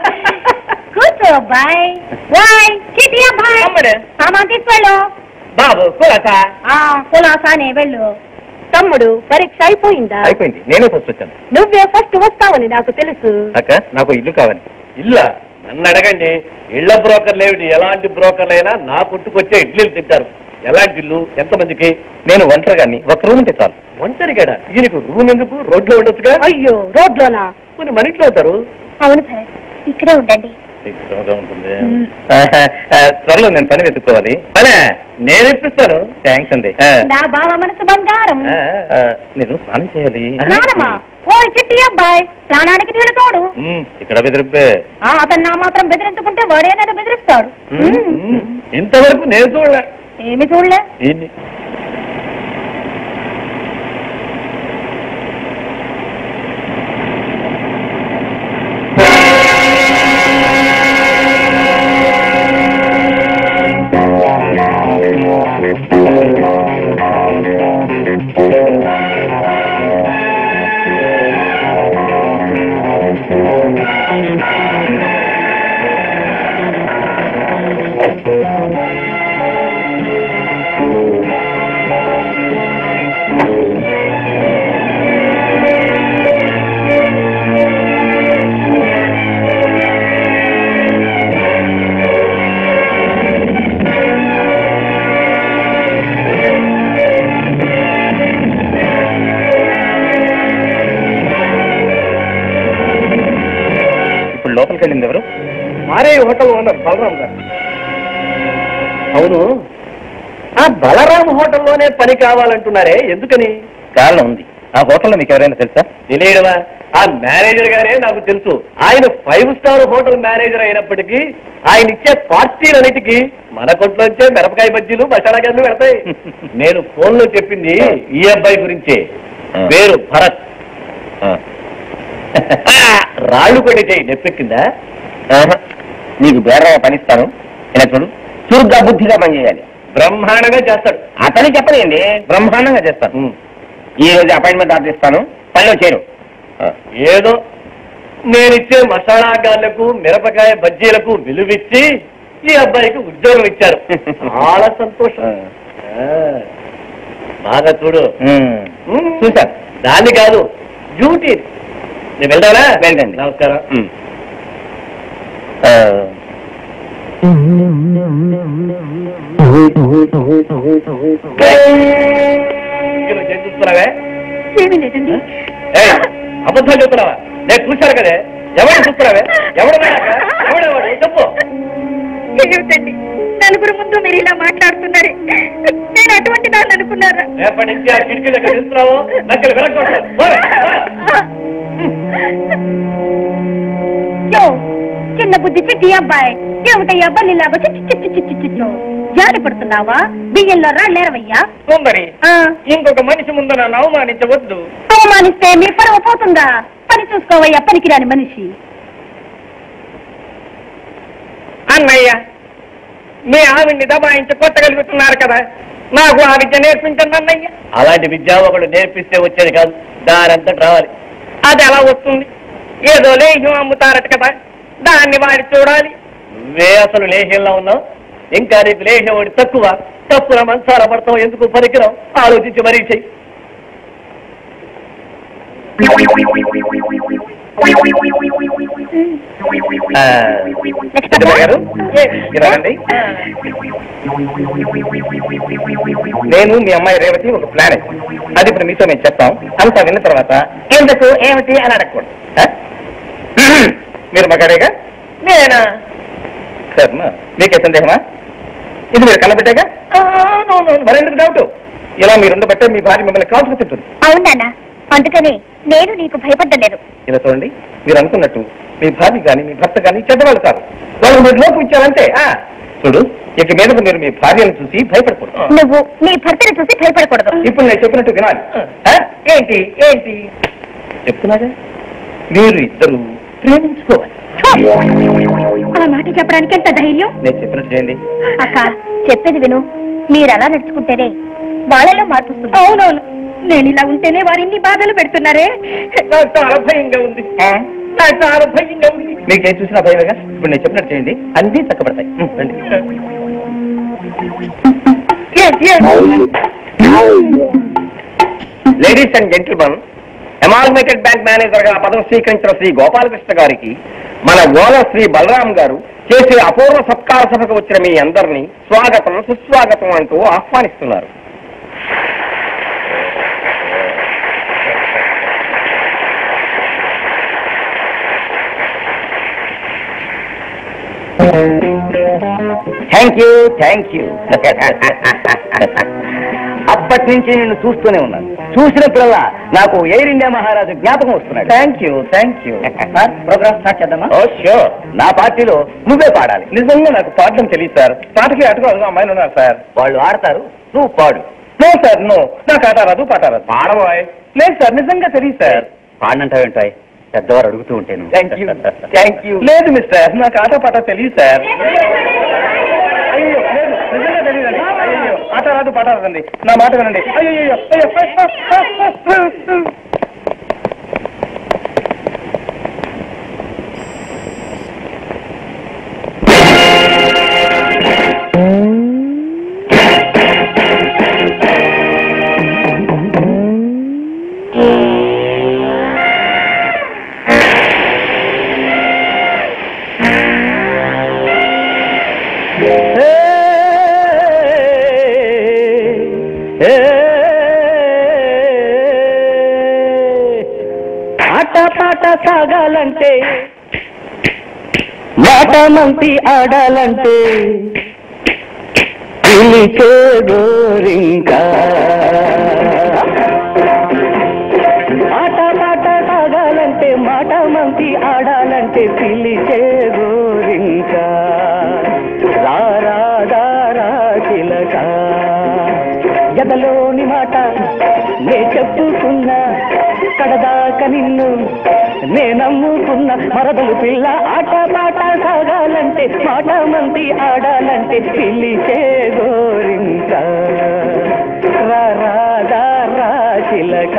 కూర్చో అబ్బాయి వాయ్ చిటి అబ్బాయి తమ్ముడు. సామాన్ తీసుకెళ్ళు బాబు కులస ఆ కులాసానే వెళ్ళు తమ్ముడు పరీక్ష అయిపోయిందా అయిపోయింది నేనే ఫస్ట్ వచ్చాను నువ్వే ఫస్ట్ వస్తావని నాకు తెలుసు అక్క నాకు ఇల్లు కావాలి ఇల్లా నన్ను అడగండి ఇళ్ల బ్రోకర్లు ఏమిటి ఎలాంటి బ్రోకర్లైనా నా పుట్టుకొచ్చే ఇడ్లీలు తింటారు ఎలాంటి ఇల్లు ఎంతమందికి నేను ఒంటరిగాని ఒక రూమ్ ఉంటే చాలు ఒంటరిగాడా ఈయనకు రూమ్ ఎందుకు రోడ్లో ఉండొచ్చుగా అయ్యో రోడ్లోనా కొన్ని మన ఇంట్లో అవుతారు అవును భరత్ ఇక్కడే ఉండండి ఉంటుంది త్వరలో నేను పని వెతుక్కోవాలి పనే నేను ఇప్పిస్తాను థ్యాంక్స్ అండి నా బావ మనసు బంగారం నేను స్నానం చేయాలి స్నానమా ఓ చిట్టి అబ్బాయి స్నానానికి నీళ్ళు తోడు ఉమ్, ఇక్కడ బెదిరిపే ఆ, అతను నా మాత్రం బెదిరించుకుంటే వాడే నన్ను బెదిరిస్తాడు మ్మ్. ఇంతవరకు నేను చూడలే ఏమి చూడలే దీన్ని ఇప్పుడు లోపలికి వెళ్ళింది ఎవరు మారే హోటల్ ఓనర్ బలరాం గారు అవును ఆ బలరాం హోటల్లోనే పని కావాలంటున్నారే ఎందుకని కారణం ఉంది ఆ హోటల్లో మీకు ఎవరైనా తెలుసా తెలియడమా ఆ మేనేజర్ గారే నాకు తెలుసు ఆయన ఫైవ్ స్టార్ హోటల్ మేనేజర్ అయినప్పటికీ ఆయన ఇచ్చే పార్టీలన్నిటికీ మన కొట్లోంచే మిరపకాయ బజ్జీలు మసాలా గన్ను పెడతాయి నేను ఫోన్ లో చెప్పింది ఈ అబ్బాయి గురించే పేరు భరత్ రాళ్ళు కొట్టి చేయి నెప్పెక్కిందా నీకు బేరగా పనిస్తాను ఇలా చూడు చురుగ్గా బుద్ధిగా పనిచేయాలి బ్రహ్మాండంగా చేస్తాడు అతని చెప్పలేండి బ్రహ్మాండంగా చేస్తాను ఈ రోజు అపాయింట్మెంట్ ఆర్డర్ ఇస్తాను పనిలో చేరు ఏదో నేనిచ్చే మసాలా గాళ్లకు మిరపకాయ బజ్జీలకు విలువిచ్చి ఈ అబ్బాయికి ఉద్యోగం ఇచ్చారు చాలా సంతోషం ఆ, బాగా చూడు ఉమ్, చూశాను దాన్ని కాదు డ్యూటీ నేను వెళ్దానా వెళ్ళండి. నమస్కారం ఉమ్. ఇక్కడ చేసి చూస్తున్నావే ఏమీ లేదండి ఏయ్, అబద్ధాలు చెప్తున్నావా నేను చూశాను కదే ఎవరు చూస్తున్నావే ఎవడు ఎవడెవడు చెప్పు ఏమిటండి నలుగురు ముందు మీరు ఇలా మాట్లాడుతున్నారే నేను అటువంటి దాన్ని అనుకున్నారా రేపటి నుంచి ఆ కిటికీ దగ్గర చూస్తున్నావు నక్కలు వెనక్కొట్టు. పోరే, పోరే. యో, చిన్న బుద్ధి చిట్టి అబ్బాయి ఏమిటయ్యా బల్లి లాగా చిచ్చు చిచ్చు చిచ్చు చిచ్చు జాలి పడుతున్నావా బియ్యంలో రాళ్ళేరవయ్యా సుందరి ఇంకొక మనిషి ముందు నన్ను అవమానించవద్దు అవమానిస్తే మీ పరువు పోతుందా పని చూసుకోవయ్యా పనికిరాని మనిషి అన్నయ్య మీ ఆవిడ్ని దబాయించి కొట్టగలుగుతున్నారు కదా నాకు ఆ విద్య నేర్పించండి అన్నయ్య అలాంటి విద్య ఒకడు నేర్పిస్తే వచ్చేది కాదు దానంతట రావాలి అది ఎలా వస్తుంది ఏదో లేహ్యం అమ్ముతారట కదా దాన్ని వాడి చూడాలి నువ్వే అసలు లేహ్యంలో ఉన్నావు ఇంకా నీకు లేహ్యం ఒకటి తక్కువ తప్పున మంచాల పడతాం ఎందుకు పనికిరావు ఆలోచించి మరీ చెయ్యి పెద్దమ్మ గారు, ఇలా రండి. నేను మీ అమ్మాయి రేవతి ఒక ప్లాన్ వేసాం. అది ఇప్పుడు మీతో మేము చెప్తాం అంతా విన్న తర్వాత ఎందుకు ఏమిటి అని అడగకూడదు ఆ? మీరు మగాడేగా నేనా శర్మ మీకే సందేహమా ఇది మీరు కనబెట్టాగా మరెందుకు డౌట్ ఇలా మీరు ఉండబట్టే మీ భార్య మిమ్మల్ని కాల్చుకు తింటుంది అవునా అందుకని నేను నీకు భయపడ్డలేదు ఇలా చూడండి మీరు అనుకున్నట్టు మీ భార్య కానీ మీ భర్త కానీ చెడ్డవాళ్ళు కాదు వాళ్ళు మీరు లోపం ఇచ్చారంటే ఆ, చూడు ఇక మీదకు మీరు మీ భార్యను చూసి భయపడకూడదు నువ్వు నీ భర్తను చూసి భయపడకూడదు ఇప్పుడు నేను చెప్పినట్టు వినాలి ఆ? ఏంటి ఏంటి చెప్తున్నాగా మీరు ఇద్దరు ప్రేమించుకోవాలి ఆ మాట చెప్పడానికి ఎంత ధైర్యం నేను చెప్పినట్టు చేయండి అక్క చెప్పేది విను మీరు అలా నడుచుకుంటేనే వాళ్ళలో మార్పు వస్తుంది. అవునవును నేను ఇలా ఉంటేనే వారు ఇన్ని బాధలు పెడుతున్నారే నాకు చాలా భయంగా ఉంది నాకు చాలా భయంగా ఉంది మీకు ఏం చూసినా భయమేగా ఇప్పుడు నేను చెప్పినట్టు చేయండి అన్నీ చక్కబడతాయి ఉం, రండి ladies and gentleman amalgamated bank manager గా పదవి స్వీకరించిన శ్రీ గోపాలకృష్ణ గారికి మన ఓనర్ శ్రీ బలరాం గారు చేసే అపూర్వ సత్కార సభకు వచ్చిన మీ అందరినీ స్వాగతం సుస్వాగతం అంటూ ఆహ్వానిస్తున్నారు థ్యాంక్ యూ థ్యాంక్ యూ అప్పటి నుంచి నేను చూస్తూనే ఉన్నాను చూసినప్పుడల్లా నాకు ఎయిర్ ఇండియా మహారాజు జ్ఞాపకం వస్తున్నాడు thank you thank you program start చేద్దామా ఓ షూర్ నా పార్టీలో నువ్వే పాడాలి నిజంగా నాకు పాడడం తెలియదు సార్ పాటకి అటుగా అడుగు అమ్మాయిలు ఉన్నారు సార్ వాళ్ళు ఆడతారు నువ్వు పాడు నో సార్ నో నాకు ఆట రాదు పాట రాదు పాడబోయ్ లేదు సార్ నిజంగా తెలియదు సార్ పాడినంటావేంటాయి పెద్దవారు అడుగుతూ ఉంటాను థ్యాంక్ యూ థ్యాంక్ యూ లేదు మిస్టర్ నాకు ఆట పాట తెలియదు సార్ అయ్యో లేదు నిజంగా తెలియదండి అయ్యో ఆట రాదు పాట రాదండి నా మాట వినండి అయ్యో అయ్యో అయ్యో ఆట పాట సాగాలంటే మాట మంతి ఆడాలంటే పిలిచే గోరింకా ఆట పాట సాగాలంటే మాట మంతి ఆడాలంటే పిలిచే గోరింకా రారా దారా చిలక ఎదలోని మాట నే చెప్పుకున్నా కడదాక నిన్ను నే నమ్ముకున్న మరదలు పిల్ల ఆట పాట సాగాలంటే మాట మంది ఆడాలంటే పిలిచే గోరింక రా రా దా రా చిలక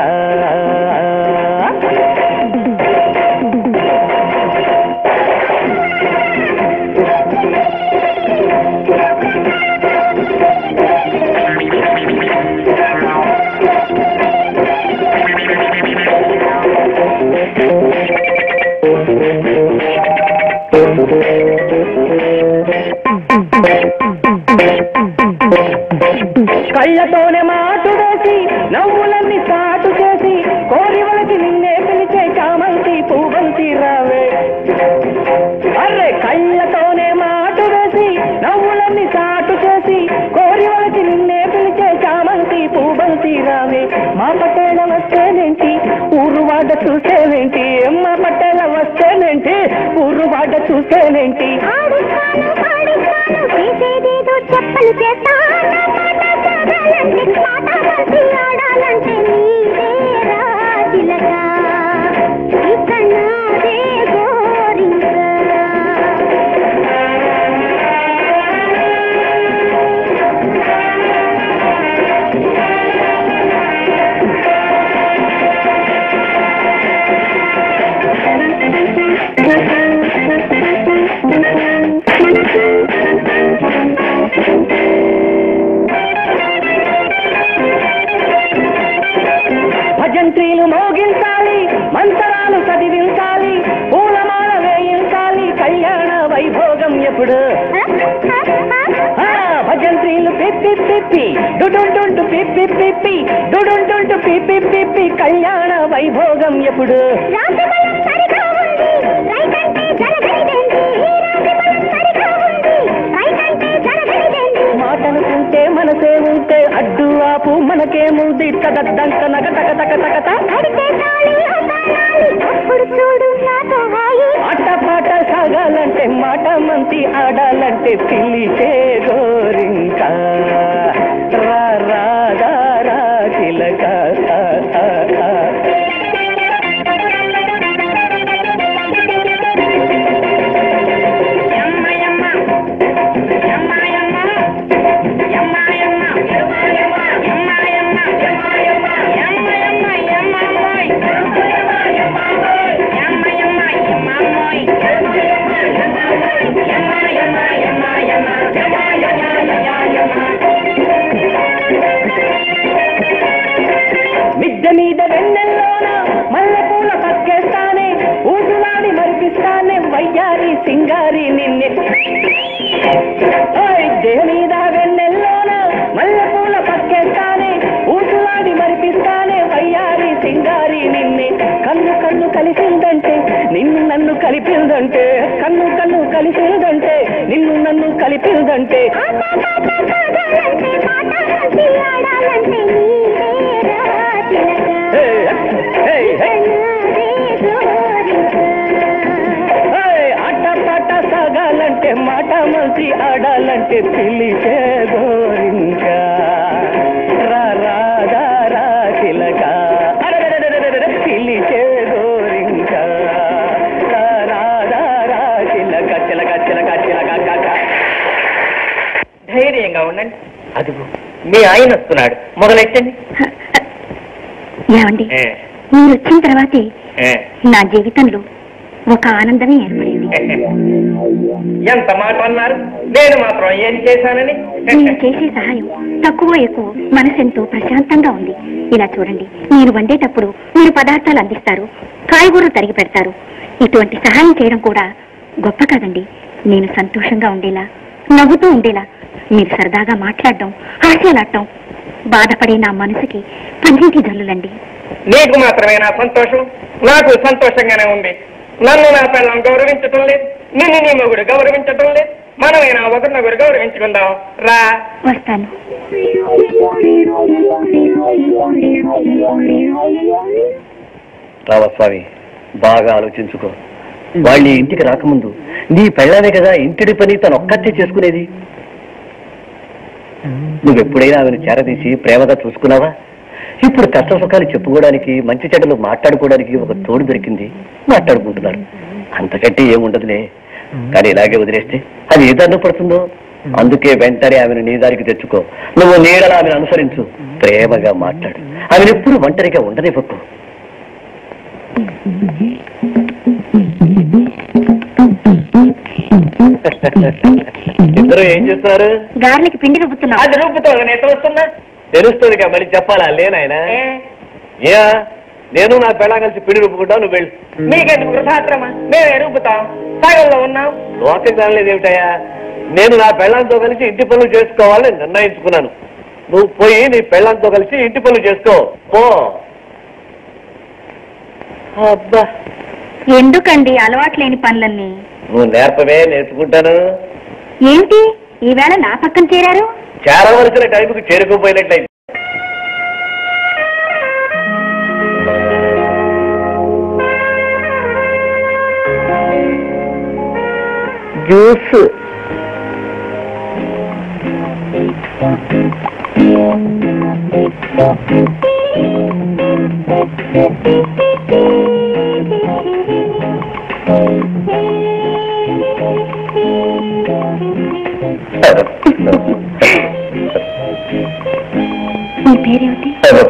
కళ్ళతోనే మాటు వేసి నవ్వులన్నీ సాటు చేసి కళ్ళతోనే మాటు వేసి నవ్వులన్నీ చాటు చేసి కోరి వలచి నిన్నే పిలిచే చామంతి పూబంతి రావే మా పట్టేల వస్తేనేంటి ఊరు వాడ చూసేనేంటి మా పట్టేల వస్తేనేంటి ఊరు వాడ చూసేనేంటి ఆడిస్తాను పాడిస్తాను చేసేదేదో చెప్పలు చేస్తా నా మాట సాగాలంటే మాట కలిసి ఆడాలంటే నీదే రాజిలక ఇక నాదే గోరింక భజంత్రీలు మోగించాలి మంతరాలు చదివించాలి పూలమాల వేయించాలి కళ్యాణ వైభోగం ఎప్పుడు ఆ, భజంత్రీలు పిప్పి పిప్పి డుడుంటుంటు పిప్పి పిప్పి డుడుంటుంటు పిప్పి పిప్పి కళ్యాణ వైభోగం ఎప్పుడు రాశిబలం సరిగా ఉంది రైకంటే జరగనిదేంటి రాశిబలం సరిగా ఉంది రైకంటే జరగనిదేంటి మాటనుకుంటే మనసే ఉంటే అడ్డు ఆపు మనకేముంది తదంక నగ తగ తగ తగ కడితే తాళి అసానాలి అప్పుడు చూడు నాతో హాయి ఆట పాట సాగాలంటే మాట మంతి ఆడాలంటే పిలిచే గోరింక రా రా రా రా చిలక ఆ, ఆ, ఆ. మిద్దె మీద వెన్నెల్లోన మల్లెపూల పక్కేస్తానే ఊసులాడి మరిపిస్తానే వయ్యారి సింగారి నిన్నే ఓయ్ దేహ మీద వెన్నెల్లోన మల్లెపూల పక్కేస్తానే ఊసులాడి మరిపిస్తానే వయ్యారి సింగారి నిన్నే కన్ను కన్ను కలిసిందంటే నిన్ను నన్ను కలిపిందంటే కన్ను కన్ను కలిసిందంటే నిన్ను నన్ను కలిపిందంటే సాగాలంటే మాట కలిసి ఆడాలంటే నీదే రాజిలక హే, హే, హే. నాదే గోరింక ఏయ్, ఆట పాట సాగాలంటే మాట మంచి ఆడాలంటే పిలిచే గోరింక రా రా రా రా చిలక అరెరెరెరెరెరె, పిలిచే గోరింక రా రా రా రా చిలక చిలక చిలక చిలక కాక ధైర్యంగా ఉండండి అదిగో మీ ఆయన వస్తున్నాడు మొదలెట్టండి ఏమండి మీరు వచ్చిన తర్వాతే నా జీవితంలో ఒక ఆనందమే ఏర్పడింది ఎంత మాట అన్నారు నేను మాత్రం ఏం చేశానని మీరు చేసే సహాయం తక్కువ ఎక్కువ మనసెంతో ప్రశాంతంగా ఉంది ఇలా చూడండి మీరు వండేటప్పుడు మీరు పదార్థాలు అందిస్తారు కాయగూరలు తరిగి పెడతారు ఇటువంటి సహాయం చేయడం కూడా గొప్ప కదండి నేను సంతోషంగా ఉండేలా నవ్వుతూ ఉండేలా మీరు సరదాగా మాట్లాడడం హాస్యాలాడటం బాధపడే నా మనసుకి పండింటి జల్లులండి నీకు మాత్రమే నా సంతోషం నాకు సంతోషంగానే ఉంది నన్ను నా పిల్లం గౌరవించటం లేదు నిన్ను నీ మొగుడు గౌరవించటం లేదు మనమైనా ఒకరినొకరు గౌరవించుకుందాం రా వస్తాను రామస్వామి బాగా ఆలోచించుకో వాళ్ళు ఈ ఇంటికి రాకముందు నీ పెళ్ళానే కదా ఇంటిడి పని తను ఒక్కతే చేసుకునేది నువ్వెప్పుడైనా ఆమెను చేరదీసి ప్రేమగా చూసుకున్నావా ఇప్పుడు కష్ట సుఖాలు చెప్పుకోవడానికి మంచి చెడ్డలు మాట్లాడుకోవడానికి ఒక తోడు దొరికింది మాట్లాడుకుంటున్నారు అంతకంటే ఏముండదులే కానీ ఇలాగే వదిలేస్తే అది ఏ దారిలో పడుతుందో అందుకే వెంటనే ఆమెను నీ దారికి తెచ్చుకో నువ్వు నీడలా ఆమెను అనుసరించు ప్రేమగా మాట్లాడు ఆమెను ఎప్పుడు ఒంటరిగా ఉండనివ్వకు ఇద్దరు ఏం చేస్తారు గార్లకి పిండి రుబ్బుతున్నా అది రూపుతోంది నేను చూస్తున్నా తెలుస్తుంది మళ్ళీ చెప్పాలా లేనాయన ఏ నేను నా పెళ్ళ కలిసి పిడి రుబ్బుకుంటా నువ్వు వెళ్ళు మీకెందుకు వృధాశ్రమ మేమే రూపుతాం సగంలో ఉన్నాం లోకం కానలేదు ఏమిటయ్యా నేను నా పెళ్ళంతో కలిసి ఇంటి పనులు చేసుకోవాలని నిర్ణయించుకున్నాను నువ్వు పోయి నీ పెళ్ళంతో కలిసి ఇంటి పనులు చేసుకో పో అబ్బా ఎందుకండి అలవాట్లేని పనులన్నీ నువ్వు నేర్పమే నేర్చుకుంటాను ఏంటి ఈవేళ నా పక్కన చేరారు చేరవలసిన టైంకి చేరుకోపోయినట్లయింది జ్యూస్ నీ పేరేమిటి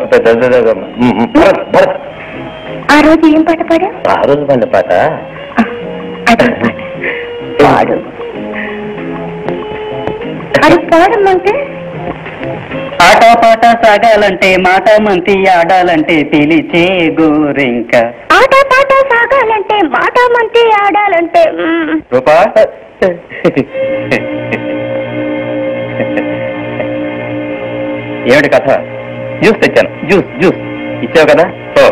ఆ రోజు ఏం పాట పాడా ఆ రోజు పండు పాట అదే పాట పాడు అది పాడమంటే ఆట పాట సాగాలంటే మాట మంతి ఆడాలంటే పిలిచే గోరింక ఆట పాట సాగాలంటే మాట మంతి ఆడాలంటే మ్మ్. రూపా ఏమిటి కథ జ్యూస్ తెచ్చాను జ్యూస్ జ్యూస్ ఇచ్చావు కదా ఓ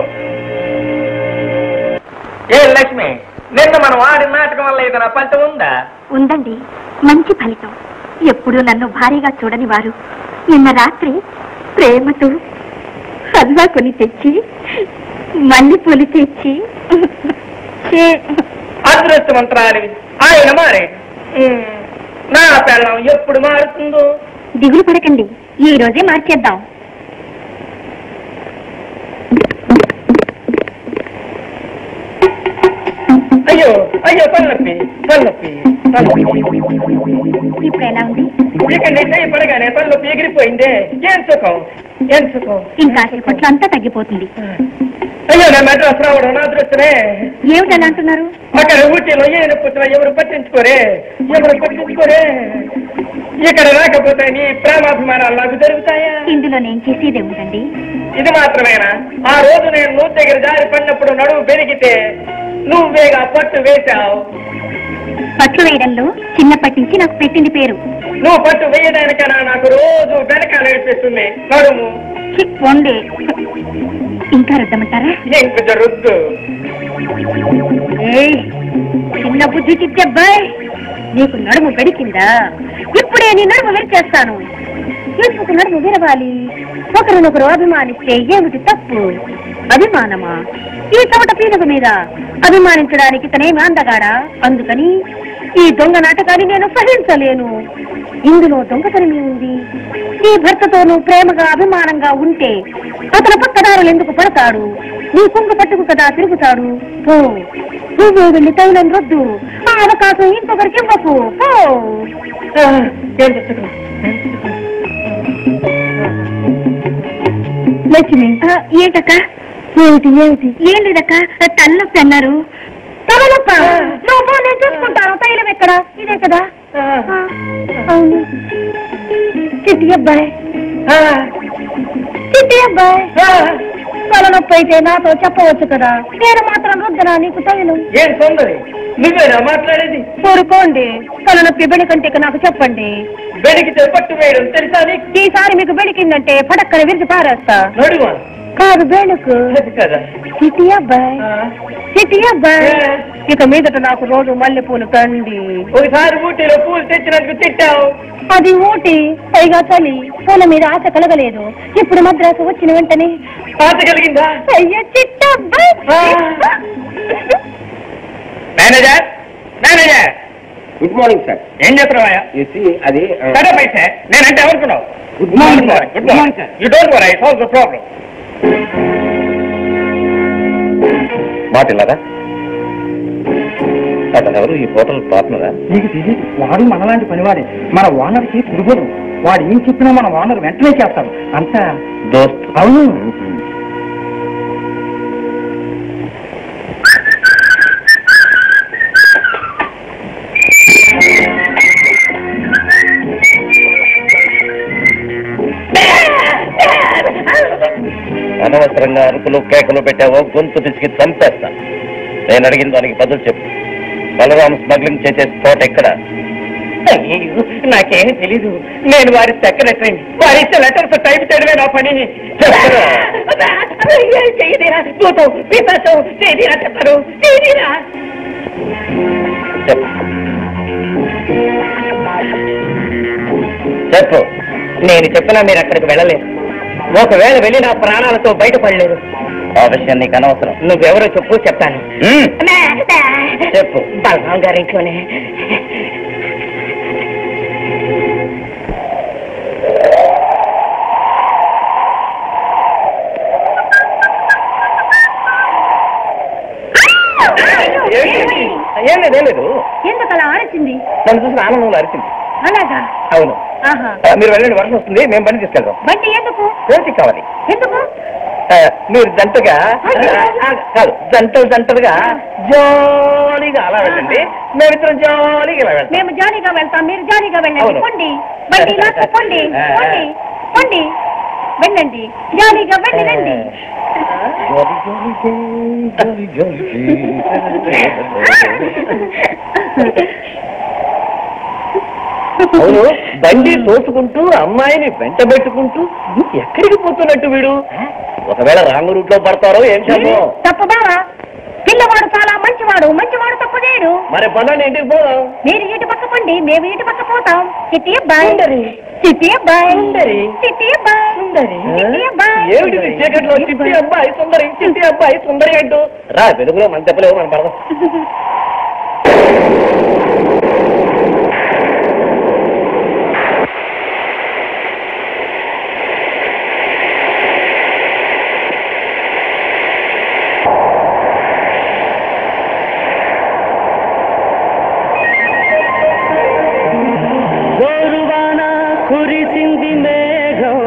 ఏ లక్ష్మి నిన్న మనం ఆడిన నాటకం వల్ల ఏదైనా ఫలితం ఉందా ఉందండి మంచి ఫలితం ఎప్పుడూ నన్ను భారీగా చూడని వారు నిన్న రాత్రి ప్రేమతో హల్వా కొని తెచ్చి మల్లెపూలు తెచ్చి చే- అదృష్టవంతరాలి ఆయన మారే ఉమ్, నా పెళ్ళం ఎప్పుడు మారుతుందో దిగులు పడకండి ఈ రోజే మార్చేద్దాం అయ్యో అయ్యో పల్లప్పి పల్లప్పి పల్లప్పి ఇప్పుడు ఎలా ఉంది ఇక్కడ నేను పడగానే పల్లప్పి ఎగిరిపోయిందే ఏం సుఖం ఏం సుఖం ఇంకా సేపట్లో అంతా తగ్గిపోతుంది అయ్యో నా మెడ్రాస్ రావడం నా అదృష్టమే ఏమిటి అలా అంటున్నారు అక్కడ ఊటీలో ఏను పుట్టిన ఎవరు పట్టించుకోరే ఎవరు పట్టించుకోరే ఇక్కడ రాకపోతే నీ ప్రేమాభిమానాలు నాకు దొరుకుతాయా ఇందులో నేను చేసేదే ఉందండి ఇది మాత్రమేనా ఆ రోజు నేను నూతి దగ్గర జారి పడినప్పుడు నడువు పెరిగితే నువ్వేగా పట్టు వేశావు పట్లు వేయడంలో చిన్నప్పటి నుంచి నాకు పెట్టింది పేరు నువ్వు పట్టు వేయడానికైనా నాకు రోజు వెనక నడిపిస్తుంది నడుము చి, వండే ఇంకా రుద్దమంటారా ఇంకు జరుద్దు ఏయ్, చిన్న బుద్ధి చిట్టబ్బాయ్ నీకు నడుము గడికిందా ఇప్పుడే నీ నడుము విరిచేస్తాను ఎందుకు నడుము విరవాలి ఒకరినొకరు అభిమానిస్తే ఏమిటి తప్పు అభిమానమా ఈ చోట పీనుక మీద అభిమానించడానికి ఇతనేమి అందగాడా అందుకని ఈ దొంగ నాటకాన్ని నేను సహించలేను ఇందులో దొంగతనం ఉంది నీ భర్తతో నువ్వు ప్రేమగా అభిమానంగా ఉంటే అతను పక్కదారులు ఎందుకు పడతాడు నీ కుంగు పట్టుకు కదా తిరుగుతాడు పో నువ్వే వెళ్ళి తైలం రొద్దు ఆ అవకాశం ఇంకొకరికి ఇవ్వకు పో లక్ష్మి ఏంటక్క ఏమిటి ఏమిటి ఏం లేదక్క తలనొప్పి అన్నారు తలనొప్ప నువ్వు పో, నేను చూసుకుంటాను తైలం ఎక్కడ ఇదే కదా ఆ, అవును చిట్టి అబ్బాయి చిట్టి అబ్బాయి తలనొప్పి అయితే నాతో చెప్పవచ్చు కదా నేను మాత్రం రుద్దనా నీకు తగిన ఏం తొందరి నువ్వేనా మాట్లాడేది కోరుకోండి తలనొప్పి బెణికంటే ఇక నాకు చెప్పండి వెడికితే పట్టు వేయడం తెలుసా నీకు ఈసారి మీకు బెణికిందంటే పడక్కన విరిచి పారేస్తా నడువా కాదు బెణుకు అది కదా చిట్టి అబ్బాయి చిట్టి అబ్బాయి ఇక మీదట నాకు రోజు మల్లెపూలు తండి ఒకసారి ఊటీలో పూలు తెచ్చినందుకు తిట్టావు అది ఊటి పైగా చలి పూల మీద ఆశ కలగలేదు ఇప్పుడు మద్రాసు వచ్చిన వెంటనే పాత కలిగిందా అయ్యో Chittabbayi manager manager good morning sir ఏం చేస్తున్నావా అది సరే పైసే నేనంటే ఎవరుకున్నావు Good morning, sir. Good morning sir you don't worry I solve the problem మాటిల్లారా అతను ఎవరు ఈ హోటల్ పార్ట్నరా నీకు తెలియదు వాడు మనలాంటి పనివాడే మన ఓనర్కి తిరుగుడు వాడు ఏం చెప్పినా మన ఓనర్ వెంటనే చేస్తాడు అంతా దోస్త్ అవును అనవసరంగా అరుపులు కేకలు పెట్టావో గొంతు పిసికి చంపేస్తాను నేను అడిగిన దానికి బదులు చెప్పు బలరాం స్మగ్లింగ్ చేసే స్పాట్ ఎక్కడ అయ్యో నాకేమీ తెలీదు నేను వారి సెక్రటరీ వారి ఇచ్చే లెటర్స్ టైప్ చేయడమే నా పని చేయదీరా భూతం పిశాచం చేయదీరా చెప్తారు చేయదీరా చెప్పు చెప్పు నేను చెప్పినా మీరు అక్కడికి వెళ్ళలేదు ఒకవేళ వెళ్ళి నా ప్రాణాలతో బయటపడలేదు ఆ విషయం నీకు అనవసరం నువ్వెవరో చెప్పు చెప్తాను చెప్పు బలరాం గారింట్లోనే ఏం లేదు ఏం లేదు ఎందుకు అలా ఆలోచింది నన్ను చూసిన ఆనందంలో అరిచింది అలాగా అవును ఆహా ఆ, మీరు వెళ్ళండి వర్షం వస్తుంది మేము బండి తీసుకెళ్తాం బండి ఎందుకు ఏంటి కావాలి ఎందుకు ఆ, మీరు జంటగా ఆ, కాదు జంటలు జంటలుగా జాలీగా అలా వెళ్ళండి మేమిద్దరం జాలీగా ఇలా వెళ్తాం మేము జాలీగా వెళ్తాం మీరు జాలీగా వెళ్ళండి అవును. పొండి బండి లాక్కు పొండి పొండి పొండి వెళ్ళండి జాలీగా వెళ్ళి రండి అవును బండి తోసుకుంటూ అమ్మాయిని వెంట పెట్టుకుంటూ ఎక్కడికి పోతున్నట్టు వీడు ఒకవేళ రాంగ్ రూట్ లో పడతారో ఏం చెప్పు తప్పు బావా పిల్లవాడు చాలా మంచివాడు మంచివాడు తప్పు చేయడు మరి పదండి ఇంటికి పోదాం మీరు ఇటు పక్క పండి మేము ఇటు పక్క పోతాం చిట్టి అబ్బాయి చిట్టి అబ్బాయి చిట్టి అబ్బాయి చిట్టి అబ్బాయి ఏమిటి చీకట్లో చిట్టి అబ్బాయి సుందరి చిట్టి అబ్బాయి సుందరి అంటూ రా వెలుగులో మన చెప్పలేవు మనం పడదాం జోరువాన కురిసింది మేఘం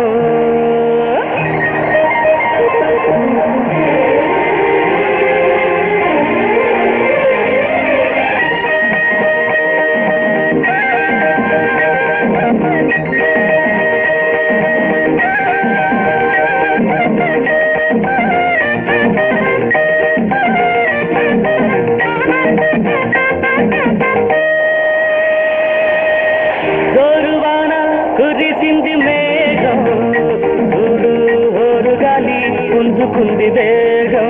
జోరువాన కురిసింది మేఘం చూడు హోరు గాలి పుంజుకుంది వేగం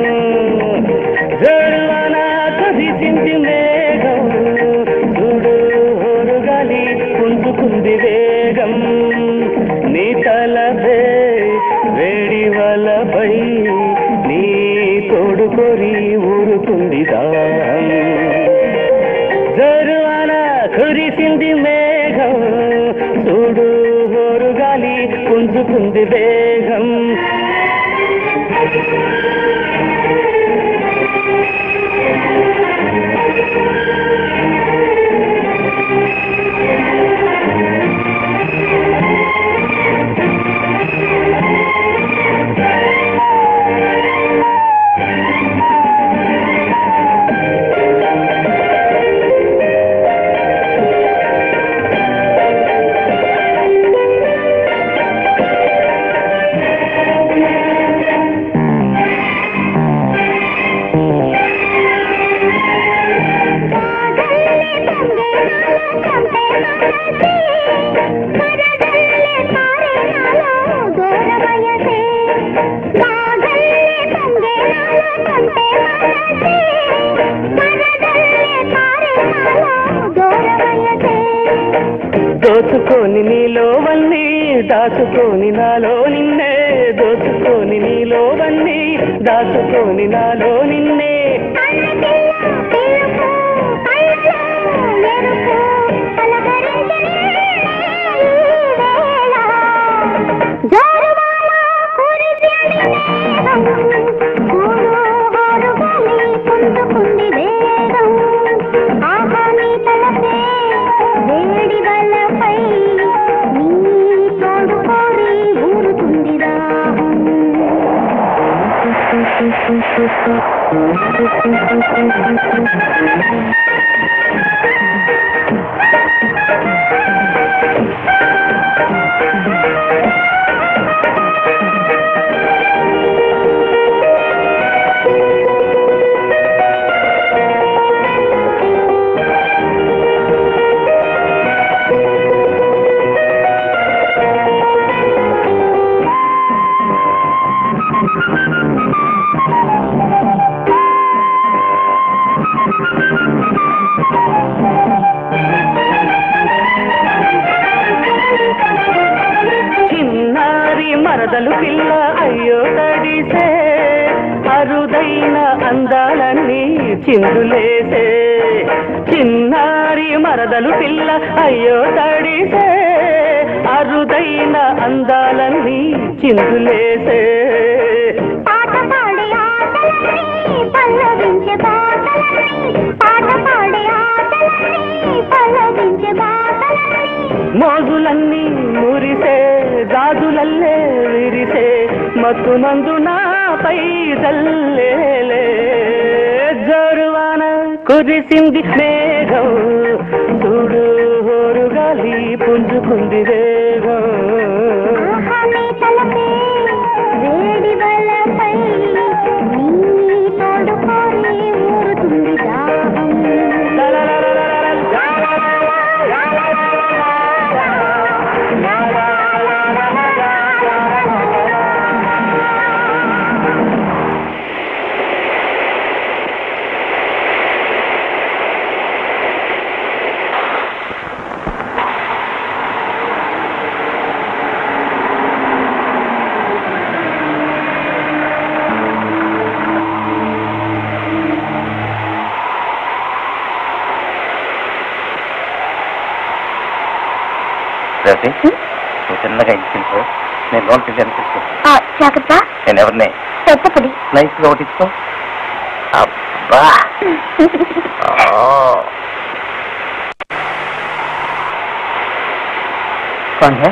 జోరువాన కురిసింది మేఘం చూడు హోరు గాలి పుంజుకుంది వేగం నీ తలపే వేడి వలపై నీ తోడు కొరి ఊరుకుంది దాహం జరువాన కురిసింది మేఘం చూడు హోరు గాలి పుంజుకుంది వేగం దోచుకొని నీలోవన్నీ దాచుకొని నాలో నిన్నే దోచుకొని నీలోవన్నీ దాచుకొని నాలో నిన్నే వేడి వలపై నీ తోడు కోరి ఊరుతుంది దాహం మరదలు పిల్ల అయ్యో తడిసే అరుదైన అందాలన్నీ చిందులేసే చిన్నారి మరదలు పిల్ల అయ్యో తడిసే అరుదైన అందాలన్నీ చిందులేసే పాట పాడే ఆటలన్నీ పల్లవించే పాటలన్నీ పాట పాడే ఆటలన్నీ పల్లవించే పాటలన్నీ మోజులన్నీ మురిసే గాజులల్లే విరిసే మత్తునందు నాపై జల్లేలే జోరువాన కురిసింది మేఘం చూడు హోరుగాలి పుంజుకుంది వేగం ఆహానే తలపే వేడి వలపై నీ తోడు కోరి ఊరుతుంది దాహం రవి నువ్వు చిన్నగా ఇచ్చించు నేను లోన్ పిల్లి అనిపిస్తు ఆ, జాగ్రత్త నేను ఎవరిని పెద్ద పులి నైస్ గా ఒకటి ఇస్తావు అబ్బా ఓ. कौन है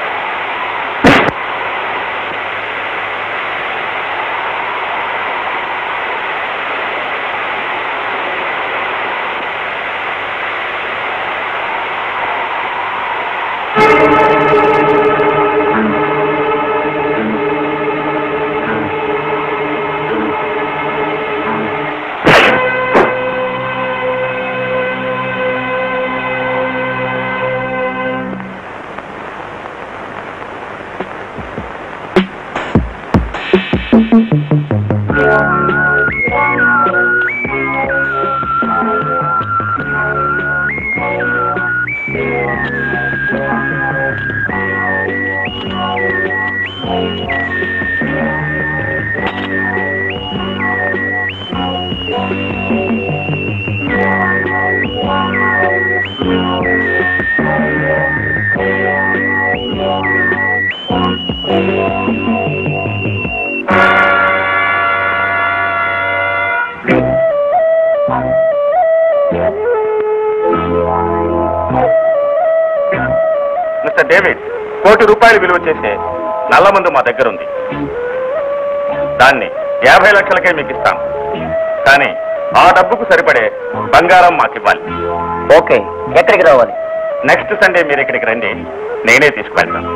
మిస్టర్ డేవిడ్ కోటి రూపాయలు విలువ చేసే నల్ల మందు మా దగ్గర ఉంది దాన్ని యాభై లక్షలకే మీకు ఇస్తాం కానీ ఆ డబ్బుకు సరిపడే బంగారం మాకు ఇవ్వాలి ఓకే ఎక్కడికి రావాలి నెక్స్ట్ సండే మీరు ఇక్కడికి రండి నేనే తీసుకువెళ్తాను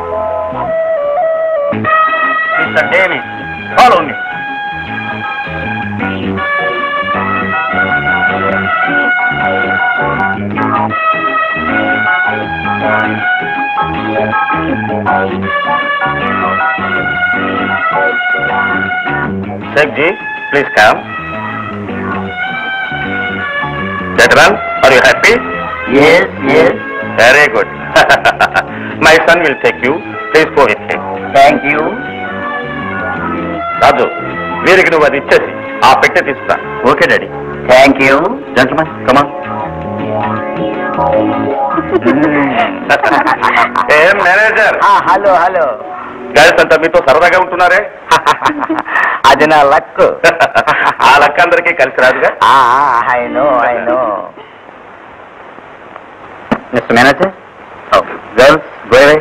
mister David follow me Sheikh ji, please come. Gentlemen, are you happy? Yes yes Very good. My son will take you. Please go with him. Thank you Raju వీరికి నువ్వు అది ఇచ్చేసి ఆ పెట్టె తీసుకురా okay daddy thank you gentlemen come on ఏం manager hello hello guides అంతా మీతో సరదాగా ఉంటున్నారే అది నా లక్ ఆ లెక్క అందరికీ కలిసి రాదుగా I know I know mister manager girls go away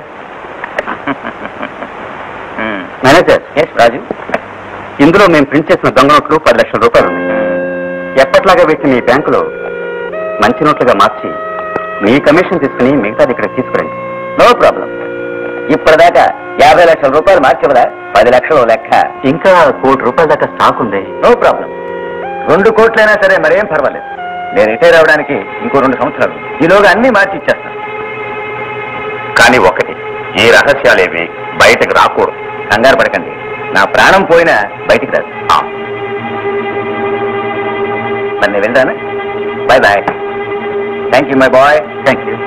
manager yes Raju ఇందులో మేము ప్రింట్ చేసిన దొంగ నోట్లు పది లక్షల రూపాయలు ఉన్నాయి ఎప్పట్లాగా వీటిని మీ బ్యాంకులో మంచి నోట్లుగా మార్చి మీ కమిషన్ తీసుకుని మిగతాది ఇక్కడ తీసుకురండి నో ప్రాబ్లం ఇప్పటిదాకా యాభై లక్షల రూపాయలు మార్చివదా పది లక్షలు లెక్క ఇంకా కోటి రూపాయల దాకా స్టాక్ ఉంది నో ప్రాబ్లం రెండు కోట్లైనా సరే మరేం పర్వాలేదు నేను రిటైర్ అవడానికి ఇంకో రెండు సంవత్సరాలు ఈలోగా అన్ని మార్చి ఇచ్చేస్తాను కానీ ఒకటి ఈ రహస్యాలేవి బయటకు రాకూడదు కంగారు పడకండి నా ప్రాణం పోయినా బయటికి రాదు ఆ. మరి నేను వెళ్తాను bye bye thank you my boy thank you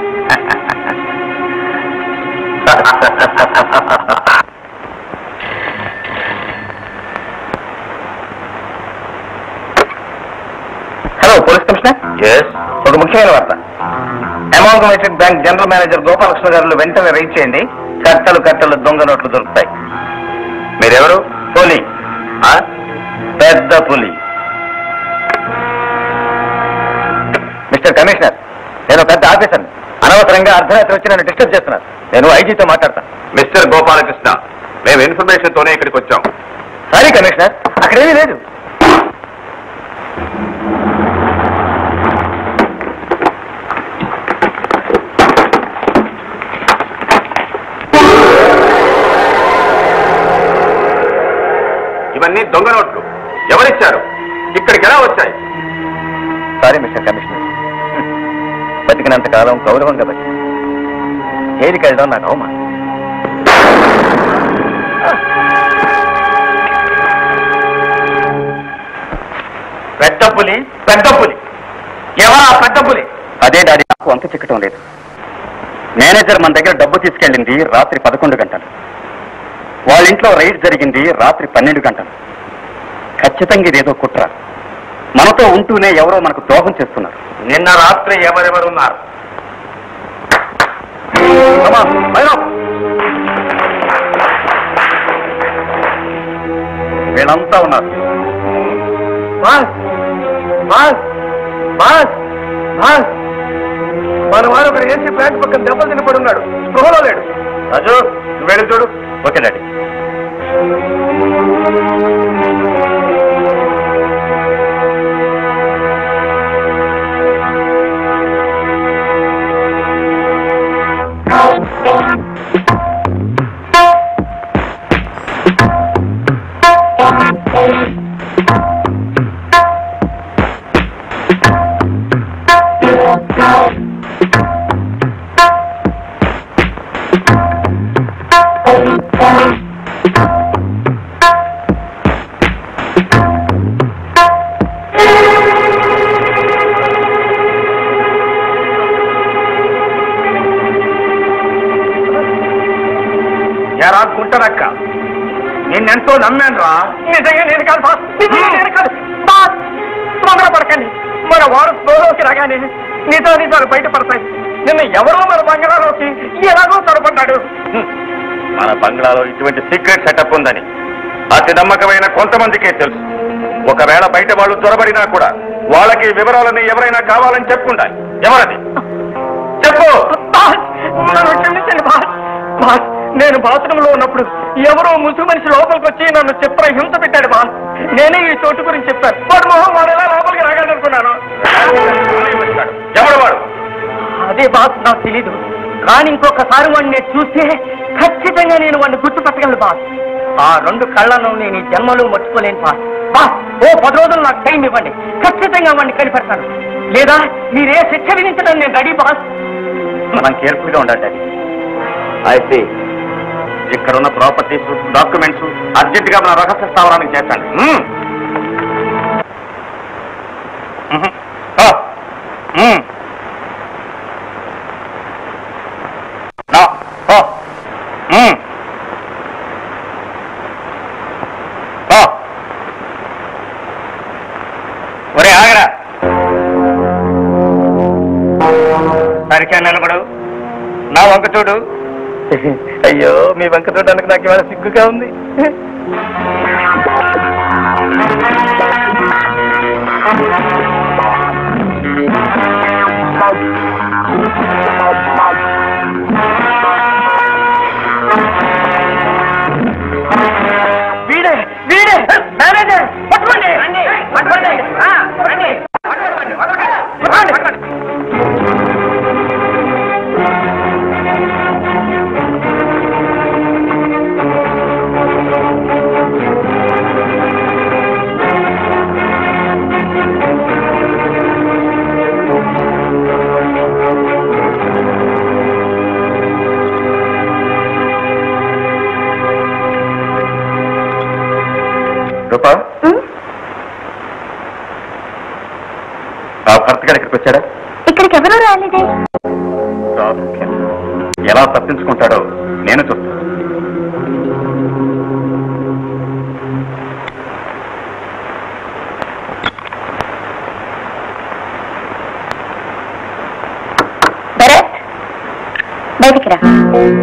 commissioner ఒక ముఖ్యమైన వార్త amalgamated bank general manager Gopalakrishna garu వెంటనే రైట్ చేయండి కట్టలు కట్టలు దొంగ నోట్లు దొరుకుతాయి మీరెవరు పులి ఆ? పెద్ద పులి మిస్టర్ కమిషనర్ నేను పెద్ద ఆఫీసర్ అనవసరంగా అర్ధరాత్రి వచ్చి నన్ను డిస్టర్బ్ చేస్తున్నారు నేను ఐజీతో మాట్లాడతాను మిస్టర్ గోపాలకృష్ణ మేము ఇన్ఫర్మేషన్ తోనే ఇక్కడికి వచ్చాం సారీ కమిషనర్ అక్కడేమీ లేదు ఇవన్నీ దొంగ నోట్లు ఎవరిచ్చారు ఇక్కడికి ఎలా వచ్చాయి సారీ మిస్టర్ కమిషనర్ బతికినంత కాలం గౌరవంగా బతికి జైలుకి వెళ్ళడం నాకు అవమానం పెద్ద పులి పెద్ద పులి ఎవరా పెద్ద పులి అదే డాడీ నాకు అంత చిక్కటం లేదు మేనేజర్ మన దగ్గర డబ్బు తీసుకెళ్ళింది రాత్రి పదకొండు గంటలు వాళ్ళ ఇంట్లో రైడ్ జరిగింది రాత్రి పన్నెండు గంటలు ఖచ్చితంగా ఇదేదో కుట్ర మనతో ఉంటూనే ఎవరో మనకు ద్రోహం చేస్తున్నారు నిన్న రాత్రి ఎవరెవరున్నారు Come on, line up. వీళ్ళంతా ఉన్నారు బాస్ బాస్ బాస్ బాస్ మన వాడు ఒకడు ఏసీ ప్యాంట్ పక్కన దెబ్బలు తినపడి ఉన్నాడు స్పృహలో లేడు రాజు నువ్వు వెళ్ళి చూడు ఓకే డాడీ ఎరా గుంటనక్క నిన్నెంతో నమ్మాను రా నిజంగా నేను కాదు బాస్ నిజంగా నేను కాదు బాస్ తొందరపడకండి మన వారు స్లోలోకి రాగానే నిజా నిజాలు బయటపడతాయి నిన్న ఎవరో మన బంగాళాలోకి ఎలాగో తొడపడ్డాడు మన బంగ్లాలో ఇటువంటి సీక్రెట్ సెటప్ ఉందని అతి నమ్మకమైన కొంతమందికే తెలుసు ఒకవేళ బయట వాళ్ళు చొరబడినా కూడా వాళ్ళకి వివరాలని ఎవరైనా కావాలని చెప్పుకుంటారు ఎవరది చెప్పు బాస్ నన్ను క్షమించండి బాస్ బాస్ నేను బాత్రూమ్ లో ఉన్నప్పుడు ఎవరో ముసుగు మనిషి లోపలికి వచ్చి నన్ను చిత్ర హింస పెట్టాడు బాస్ నేనే ఈ చోటు గురించి చెప్పాను వాడు మొహం వాడు ఎలా లోపలికి రాగాలనుకున్నాను ఎవడు వాడు అదే బాస్ నాకు తెలీదు కానీ ఇంకొకసారి వాడిని నేను చూస్తే ఖచ్చితంగా నేను వాడిని గుర్తుపట్టగలను బాస్ ఆ రెండు కళ్ళను నేను ఈ జన్మలో మర్చిపోలేను బాస్ బాస్ ఓ పది రోజులు నాకు టైం ఇవ్వండి ఖచ్చితంగా వాడిని కనిపెడతాను లేదా మీరే శిక్ష విధించడం నేను రెడీ బాస్ మనం కేర్ఫుల్ గా ఉండాలి డాడీ అయితే ఇక్కడ ఉన్న ప్రాపర్టీస్ డాక్యుమెంట్స్ అర్జెంట్ గా మన రహస్య స్థావరానికి చేర్చండి మ్మ్. మ్మ్. ఆ. మ్మ్. నా. ఆ. మ్మ్. ఆ. ఒరే ఆగరా సరిగ్గా నిలబడు నా వంక చూడు అయ్యో మీ వంక చూడడానికి నాకు ఇవాళ సిగ్గుగా ఉంది వీడే వీడే మేనేజర్ పట్టుకోండి పట్టుకోండి ఆ, రండి. పట్టుకోండి, పట్టుకోండి, పట్టుకోండి. రూపా ఆ భర్త గారు ఇక్కడికి వచ్చాడా ఇక్కడికి ఎవరూ రాలేదే ఎలా తప్పించుకుంటాడో నేను చూస్తాను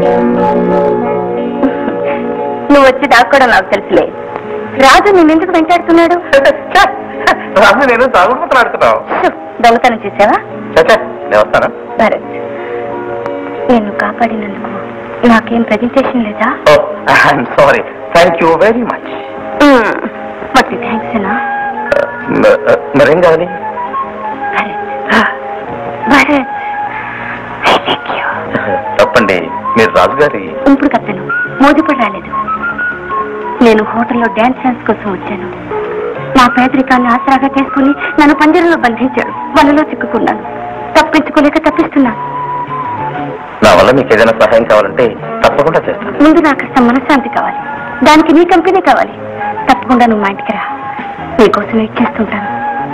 నువ్వు వచ్చి దాక్కోవడం నాకు తెలుసులే రాజు నిన్నెందుకు వెంటాడుతున్నాడు రాజు నేను తాగుడుపుతులు ఆడుతున్నావు దొంగతనం చేసావా చచ్చా నేను వస్తాను భరత్ నేను కాపాడినందుకు నాకేం ప్రజెంటేషన్ లేదా oh I'm sorry thank you very much మట్టి థ్యాంక్స్ నా మరేం కావాలి Bharat Bharat I like you. తప్పండి మీరు రాజుగారి ఇప్పుడు కత్తను మోజుపడి రాలేదు నేను హోటల్లో డ్యాన్స్ డాన్స్ కోసం వచ్చాను నా పేదరికాన్ని ఆసరాగా చేసుకుని నన్ను పంజరంలో బంధించాడు వలలో చిక్కుకున్నాను తప్పించుకోలేక తప్పిస్తున్నాను నా వల్ల మీకు ఏదైనా సహాయం కావాలంటే తప్పకుండా చేస్తాను ముందు నాకు కాస్త మనశ్శాంతి కావాలి దానికి నీ కంపెనీ కావాలి తప్పకుండా నువ్వు మా ఇంటికి రా నీకోసం వెయిట్ చేస్తుంటాను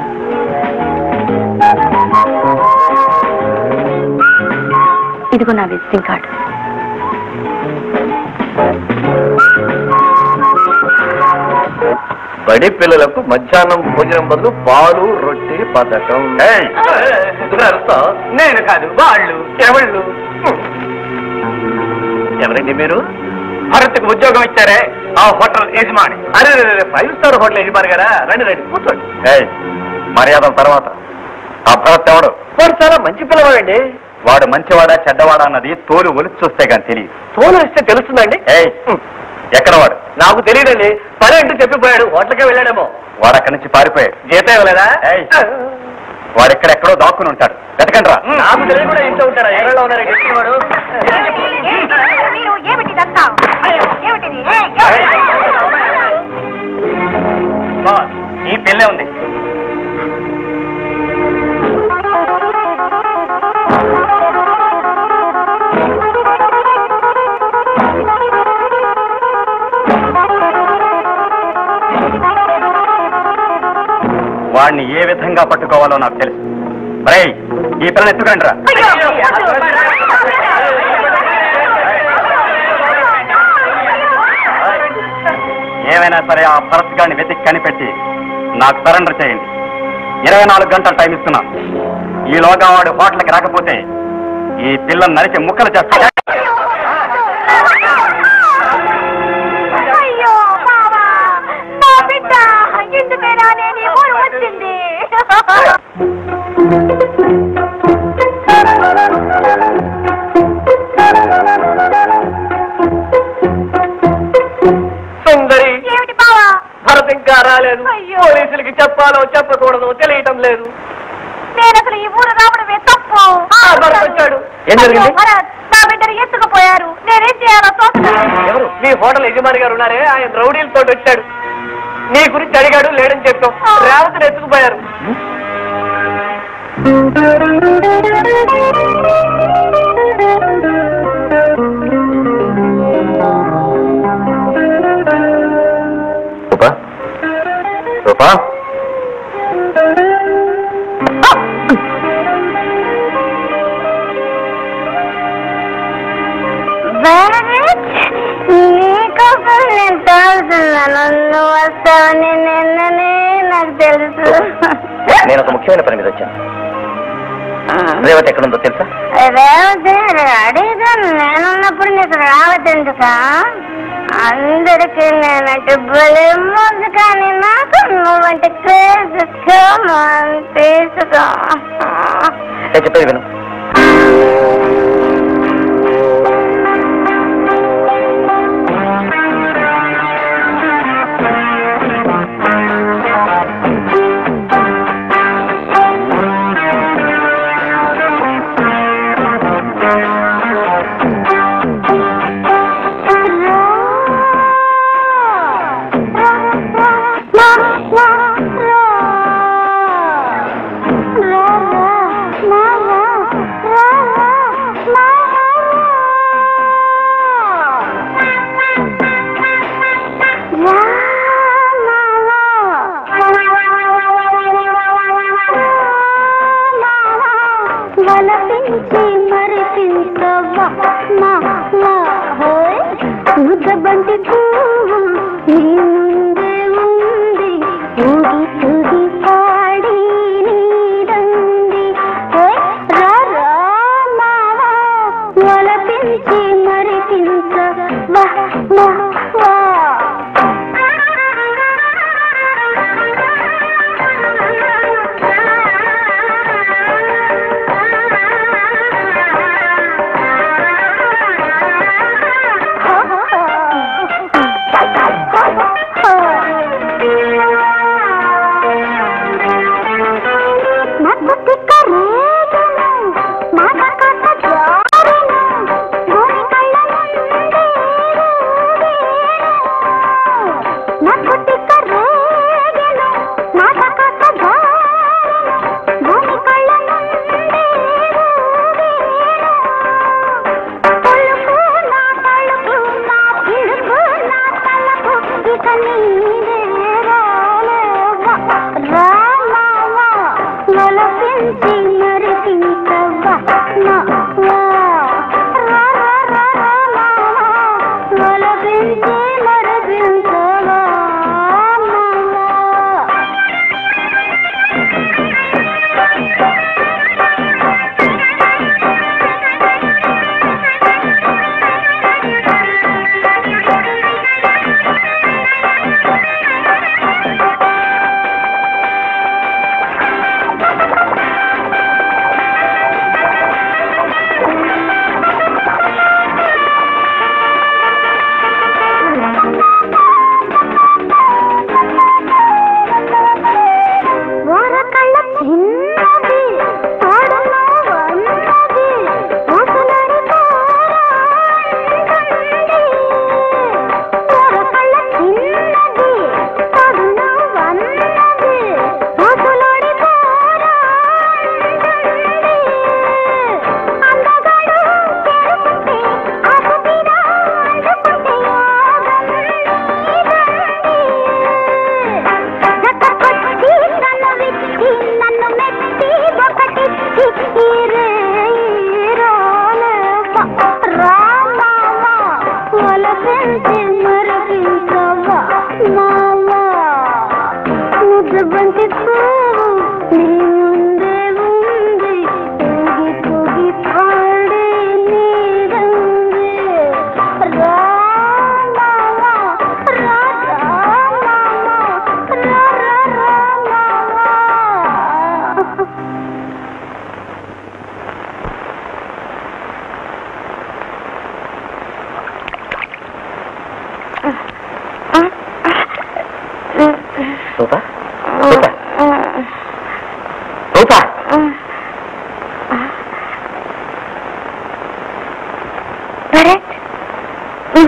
ఇదిగో నా విజిటింగ్ కార్డు బడి పిల్లలకు మధ్యాహ్నం భోజనం బదులు పాలు రొట్టె పథకం నేను కాదు వాళ్ళు ఎవళ్ళు ఎవరండి మీరు భరత్కు ఉద్యోగం ఇచ్చారే ఆ హోటల్ యజమాని అరే ఫైవ్ స్టార్ హోటల్ యజమాని గారా రండి రండి కూర్చోండి మర్యాదల తర్వాత ఆ భరత్ ఎవడు వాడు చాలా మంచి పిల్లవాడండి వాడు మంచివాడా చెడ్డవాడా అన్నది తోలు ఒలిచి చూస్తే కానీ తెలియదు తోలు ఇస్తే తెలుస్తుందండి ఎక్కడ వాడు నాకు తెలియదండి పని అంటూ చెప్పిపోయాడు హోటల్కే వెళ్ళాడేమో వాడు అక్కడి నుంచి పారిపోయాడు జీతం ఇవ్వలేదా వాడు ఎక్కడెక్కడో దాక్కుని ఉంటాడు వెతకండి రా నాకు తెలియదు కూడా ఇంట్లో ఉంటాడా ఎవరిలో ఉన్నారండి వాడు బాస్, ఈ పిల్లే ఉంది వాడిని ఏ విధంగా పట్టుకోవాలో నాకు తెలుసు రే ఈ పిల్లని ఎత్తుకండి రా ఏమైనా సరే ఆ భరత్ గారిని వెతికి కనిపెట్టి నాకు సరెండర్ చేయండి ఇరవై నాలుగు గంటలు టైం ఇస్తున్నాను ఈలోగా వాడు హోటల్కి రాకపోతే ఈ పిల్లని నరికి ముక్కలు చేస్తా అయ్యో బావా నా బిడ్డ ఎందుకైనా నేను ఈ ఊరు వచ్చింది సుందరి ఏమిటి బావా భరత్ ఇంకా రాలేదు అయ్యో. పోలీసులకి చెప్పాలో చెప్పకూడదు తెలియటం లేదు నేను అసలు ఈ ఊరు రావడమే తప్పు ఆ, భరత్ వచ్చాడు. ఏం జరిగింది? అయ్యో, భరత్, నా బిడ్డను ఎత్తుకుపోయారు నేనేం చేయాలో తోచలేదు ఎవరు మీ హోటల్ యజమాని గారు ఉన్నారే ఆయన రౌడీలతో వచ్చాడు నీ గురించి అడిగాడు లేడని చెప్పాం రేవతిని ఎత్తుకుపోయారు రూపా రూపా నీకోసం నేను తాగుతున్నాను నువ్వు వస్తావని నిన్ననే నాకు తెలుసు నేను ఒక ముఖ్యమైన పని మీద వచ్చాను రేవతి ఎక్కడుందో తెలుసా రేవతి అడిగాను నేనున్నప్పుడు నీకు రావద్దెందుకా అందరికి నేనంటే భలే ముందు కానీ నాకు నువ్వంటే క్రేజ్ తీసుకో నేను చెప్పేది విను రా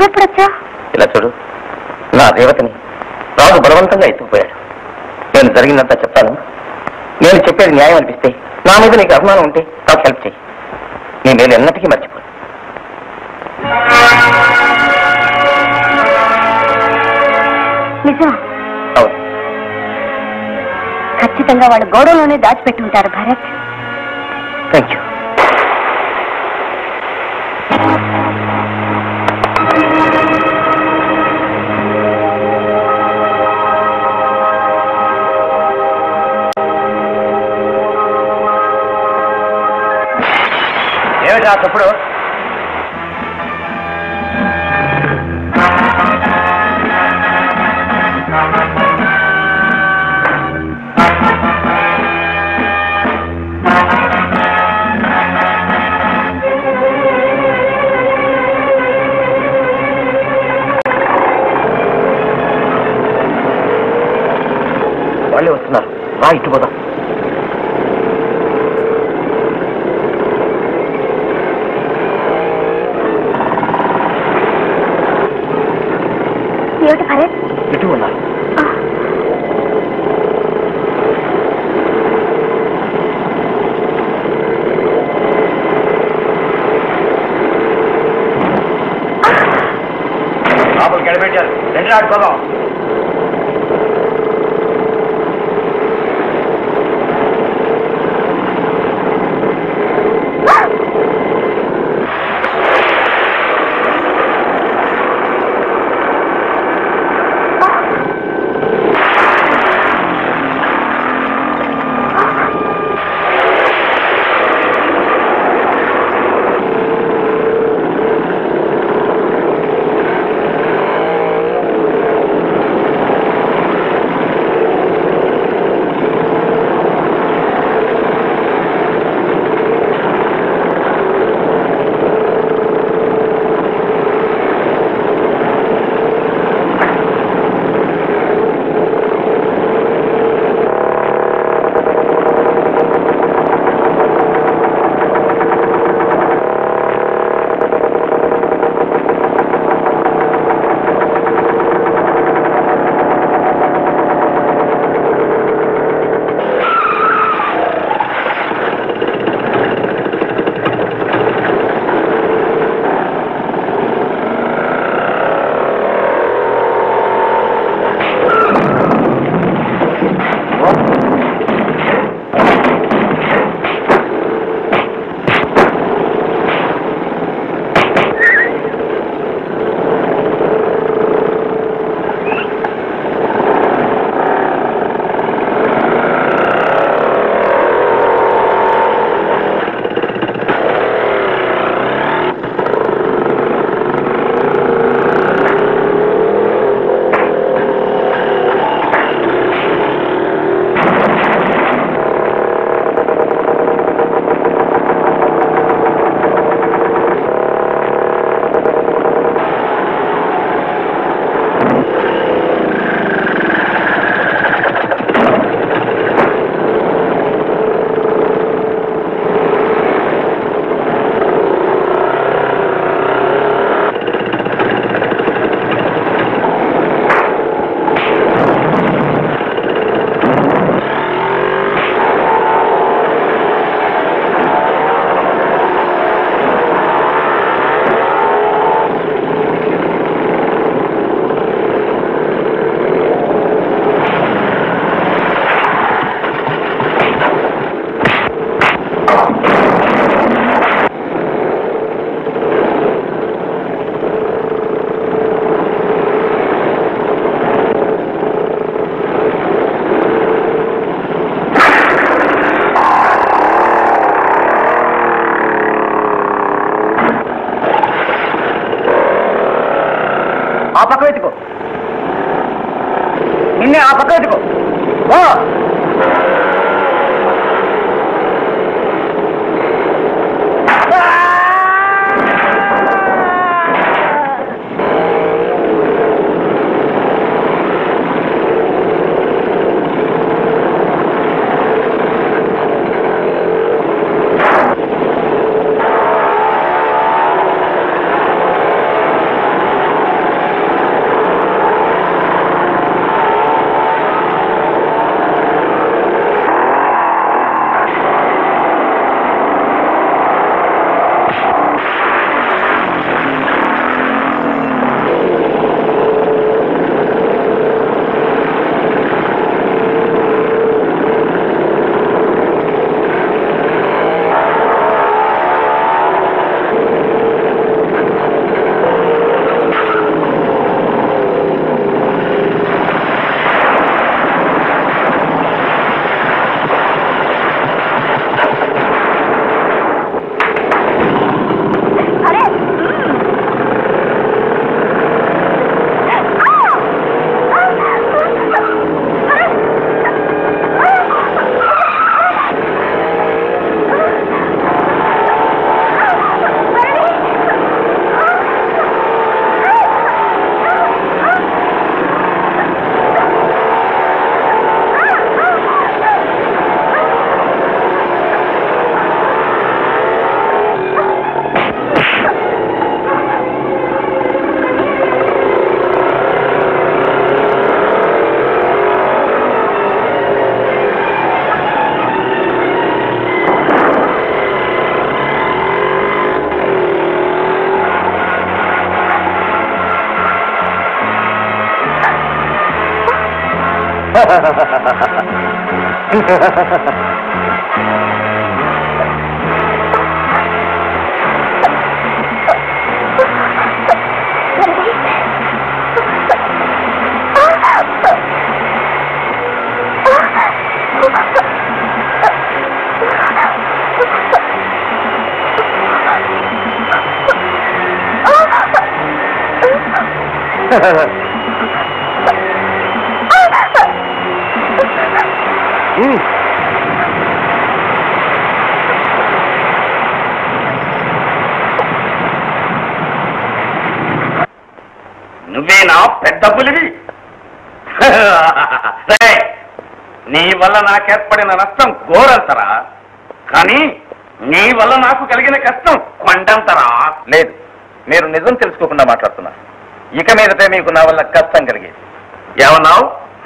నువ్వెప్పుడొచ్చా ఇలా చూడు నా రేవతిని రాజు బలవంతంగా ఎత్తుకుపోయాడు నేను జరిగిందంతా చెప్తాను నేను చెప్పేది న్యాయం అనిపిస్తే నా మీద నీకు అభిమానం ఉంటే నాకు హెల్ప్ చేయి నీ నేను ఎన్నటికీ మర్చిపో నిజమా అవును ఖచ్చితంగా వాళ్ళు గోడలోనే దాచిపెట్టుంటారు భరత్ థ్యాంక్ యూ ఏమిటా తప్పుడు వాళ్ళే వస్తున్నారు రా ఇటు పోదాం ఏమిటి భరత్ ఇటు ఉన్నారు లోపలికి గడిపెట్టారు రెండు ఆడుకోదాం ఆ పక్క వెతుకో నిన్నే ఆ పక్క వెతుకో ఓ నువ్వేనా పెద్ద పులివి రేయ్, నీ వల్ల నాకేర్పడిన నష్టం ఘోరంతరా కానీ నీ వల్ల నాకు కలిగిన కష్టం కొండంతరా లేదు మీరు నిజం తెలుసుకోకుండా మాట్లాడుతున్నారు ఇక మీదటే మీకు నా వల్ల కష్టం కలిగేది ఏమన్నావు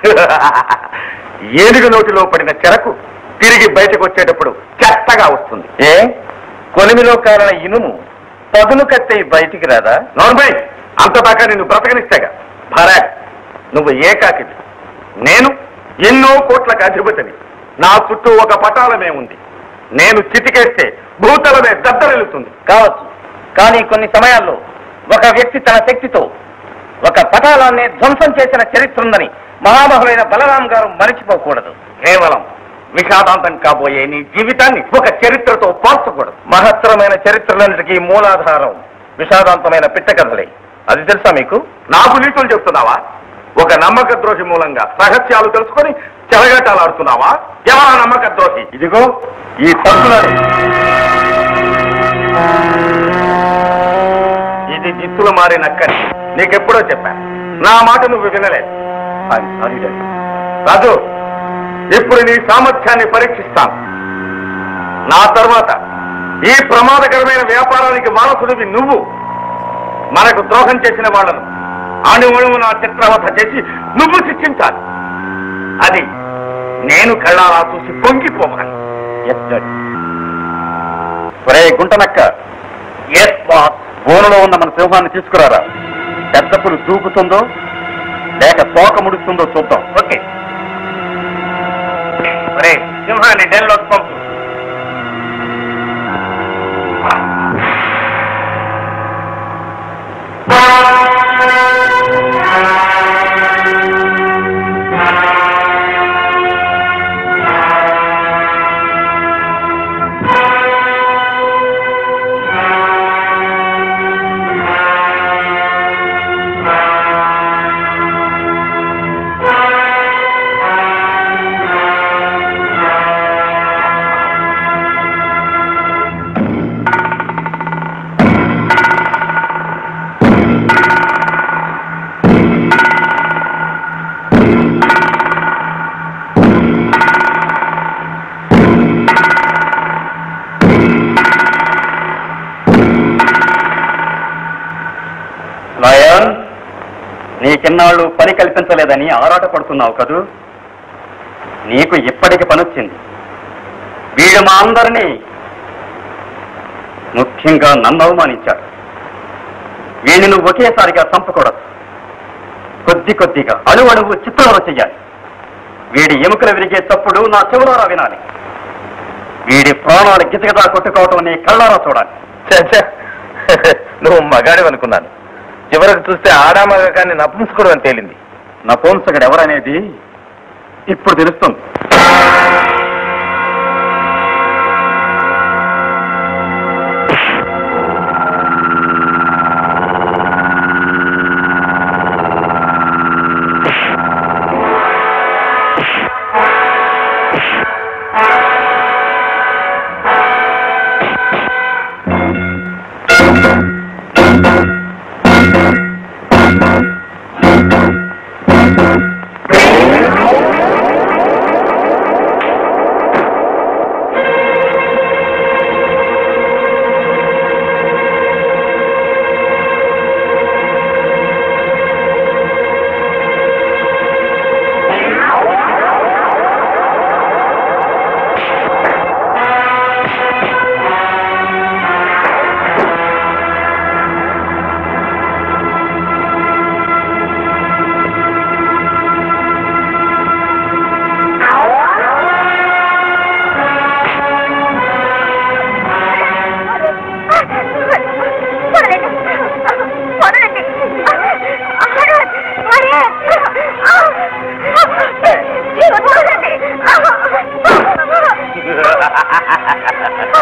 ఏనుగు నోటిలో పడిన చెరకు తిరిగి బయటకు వచ్చేటప్పుడు చెత్తగా వస్తుంది ఏ కొలిమిలో కారణ ఇనుము పదును కత్తే బయటికి రాదా నోర్మై అంతదాకా నిన్ను బ్రతకనిస్తాగా భరత్ నువ్వు ఏకాకివి నేను ఎన్నో కోట్లకు అధిపతిని నా చుట్టూ ఒక పటాలమే ఉంది నేను చిటికేస్తే భూతలమే దద్దరెలుతుంది కావచ్చు కానీ కొన్ని సమయాల్లో ఒక వ్యక్తి తన శక్తితో ఒక పటాలాన్ని ధ్వంసం చేసిన చరిత్ర ఉందని మహామహులైన బలరాం గారు మరిచిపోకూడదు కేవలం విషాదాంతం కాబోయే నీ జీవితాన్ని ఒక చరిత్రతో పోల్చకూడదు మహత్తరమైన చరిత్రలన్నిటికీ మూలాధారం విషాదాంతమైన పిట్టకథలే అది తెలుసా మీకు నాకు నీతులు చెప్తున్నావా ఒక నమ్మక ద్రోహి మూలంగా రహస్యాలు తెలుసుకొని చెలగాటాలు ఆడుతున్నావా ఎవరా నమ్మక ద్రోహి ఇదిగో ఈ తప్పులను ఇది జిత్తులు మారిన కని నీకెప్పుడో చెప్పాను నా మాట నువ్వు వినలేదు సారీ డాడీ రాజు ఇప్పుడు నీ సామర్థ్యాన్ని పరీక్షిస్తాను నా తర్వాత ఈ ప్రమాదకరమైన వ్యాపారానికి వారసుడివి నువ్వు మనకు ద్రోహం చేసిన వాళ్ళను అణువణువు నా చిత్రవధ చేసి నువ్వు శిక్షించాలి అది నేను కళ్ళారా చూసి పొంగిపోవాలి ఎస్ డాడీ ఒరే గుంటనక్క ఎస్ బాస్ బోనులో ఉన్న మన సింహాన్ని తీసుకురారా పెద్ద పులు దూకుతుందో లేక తోక ముడుస్తుందో చూద్దాం ఓకే ఒరే సింహాన్ని డెల్లోకి పంపు లయన్ నీకిన్నాళ్ళు పని కల్పించలేదని ఆరాట పడుతున్నావు కదూ నీకు ఇప్పటికి పనొచ్చింది వీడు మా అందరినీ ముఖ్యంగా నన్ను అవమానించాడు వీడిని నువ్వు ఒకేసారిగా చంపకూడదు కొద్ది కొద్దిగా అణు అణువు చిత్రంలో చెయ్యాలి వీడి ఎముకలు విరిగే తప్పుడు నా చెవులారా వినాలి వీడి ప్రాణాలు గిజగదా కొట్టుకోవటం నీ కళ్ళారా చూడాలి నువ్వు మగాడి అనుకున్నాను చివరికి చూస్తే ఆడామగ కానీ నపుంసకుడు అని తేలింది నపుంసకుడు ఎవరనేది ఇప్పుడు తెలుస్తుంది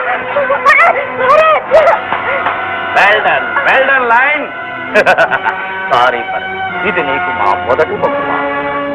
వెల్డన్ వెల్డన్ లైన్ సారీ పర్ ఇది నీకు మా మొదటి బహుమానం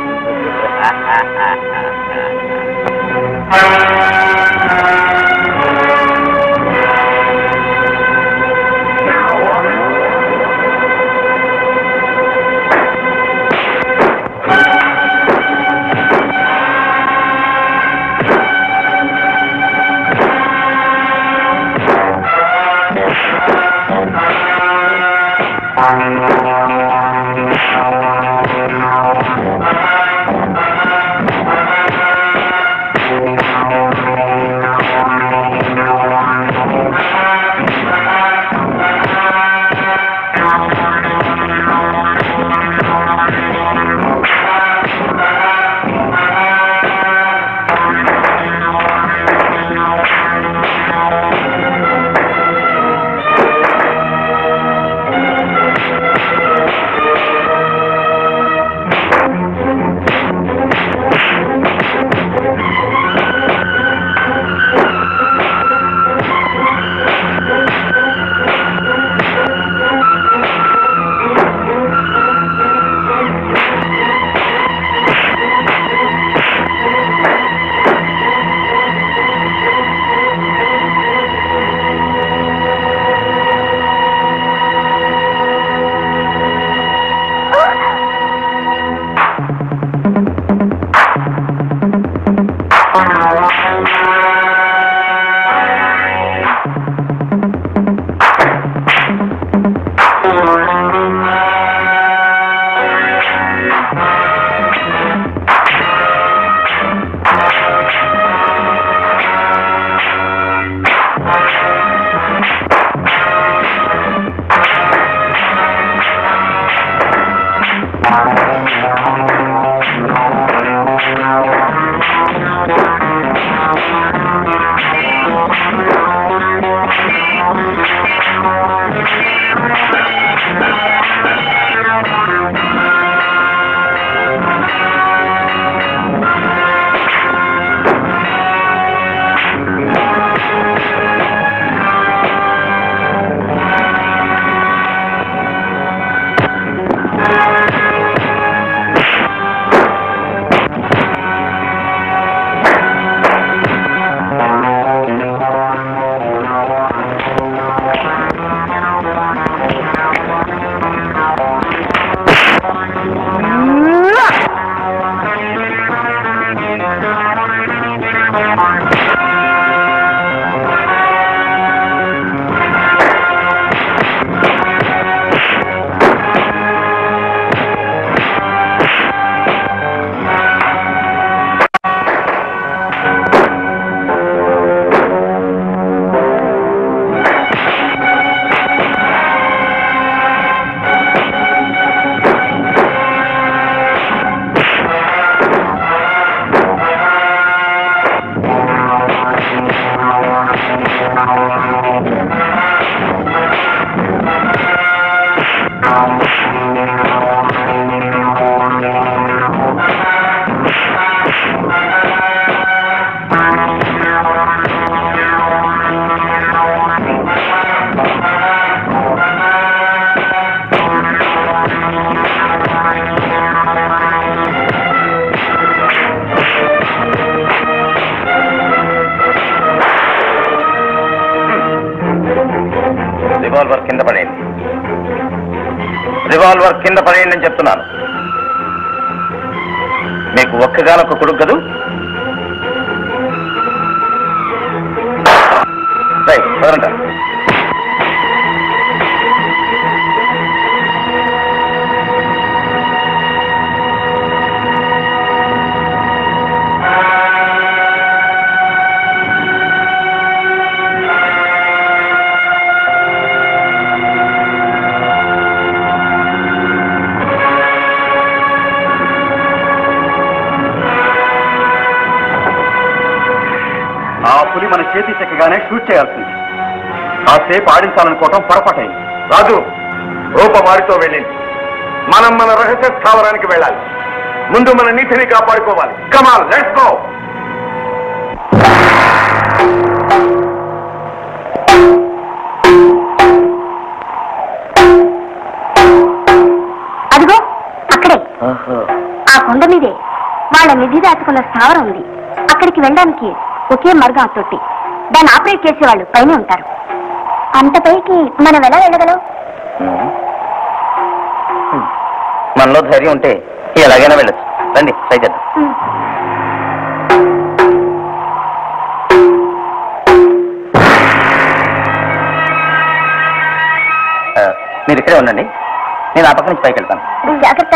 రివాల్వర్ కింద పడేయండి రివాల్వర్ కింద పడేయండి అని చెప్తున్నాను మీకు ఒక్కగానొక్క కొడుకు కదూ రైట్ వదలండి ఆ పులి మన చేతి చెక్కగానే షూట్ చేయాల్సింది కాసేపు ఆడించాలనుకోవటం పొరపాటైంది రాజు రూపమారితో వెళ్ళింది మనం మన రహస్య స్థావరానికి వెళ్ళాలి ముందు మన నీతిని కాపాడుకోవాలి కమాల్ లెట్స్ గో కొండ మీదే వాళ్ళ నిధి దాచుకున్న స్థావరం ఉంది అక్కడికి వెళ్ళడానికి ఒకే మార్గం ఆ తొట్టి దాన్ని ఆపరేట్ చేసేవాళ్ళు పైన ఉంటారు అంత పైకి మనం ఎలా వెళ్ళగలం మనలో ధైర్యం ఉంటే ఎలాగైనా వెళ్ళచ్చు రండి ట్రై చేద్దాం ఆ, మీరు ఇక్కడే ఉండండి నేను ఆ పక్క నుంచి పైకి వెళ్తాను జాగ్రత్త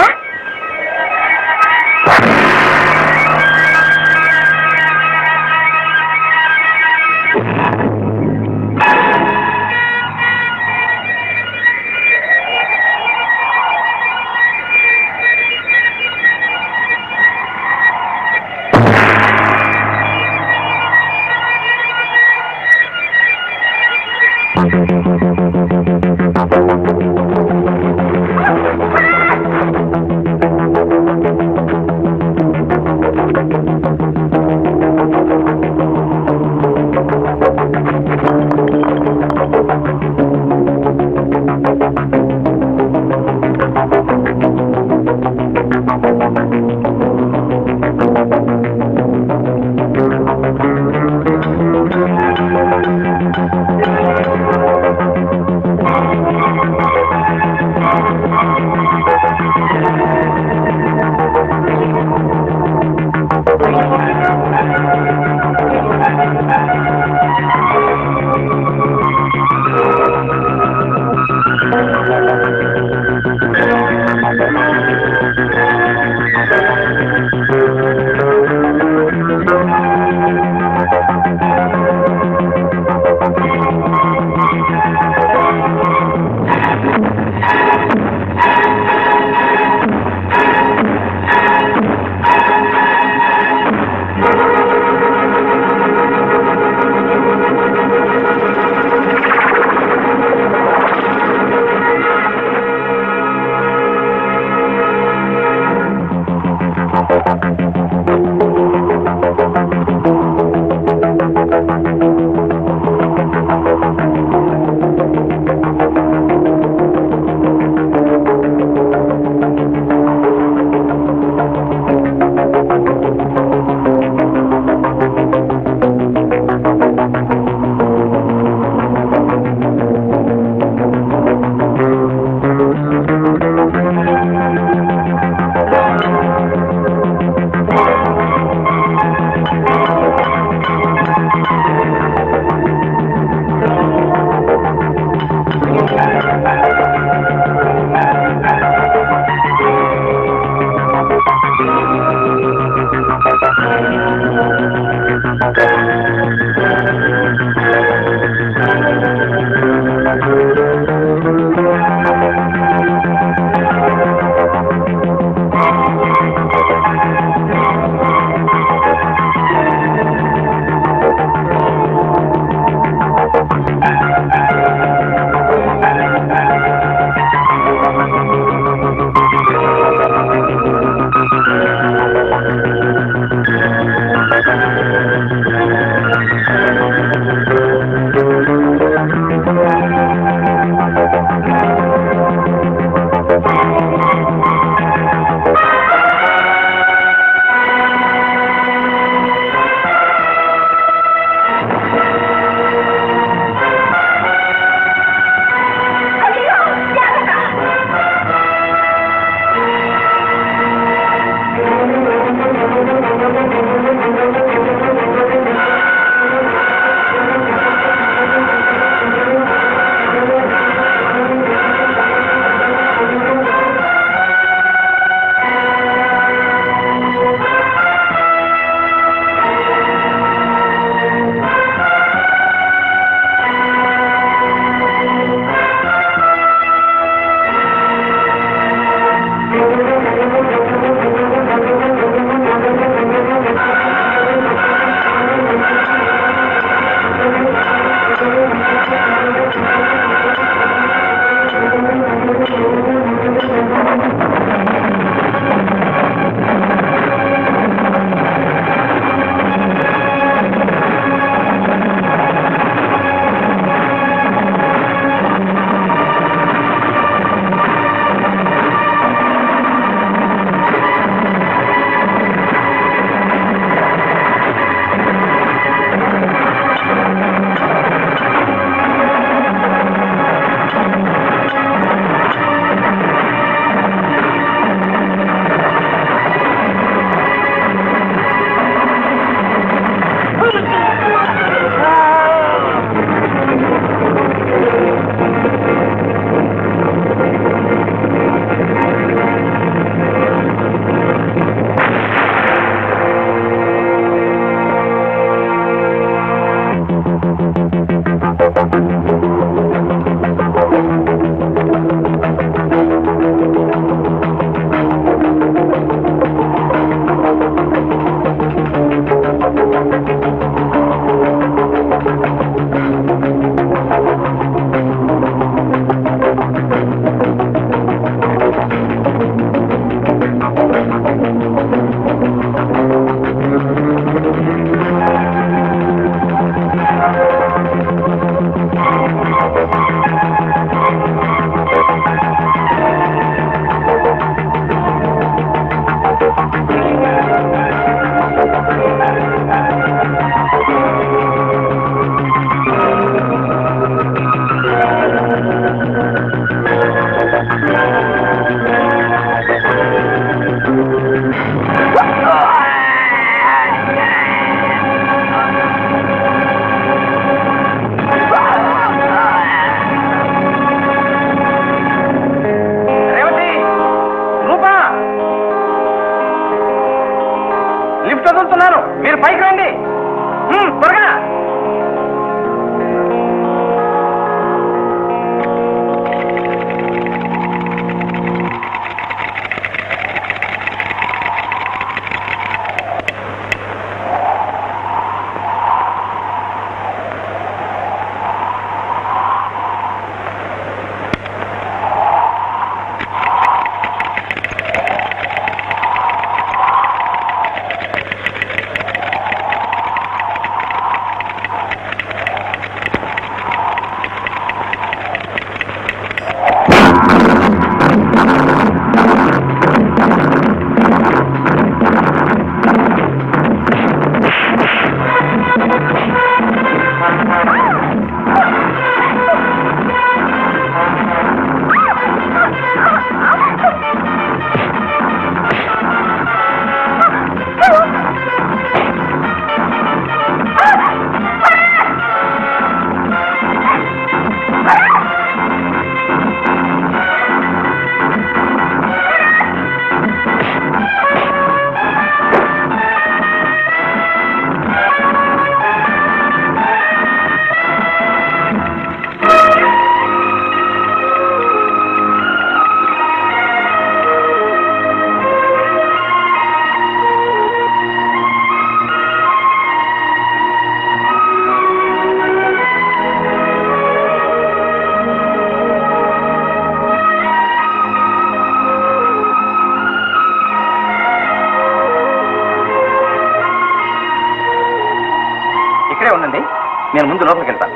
నేను ముందు లోపలికి వెళ్తాను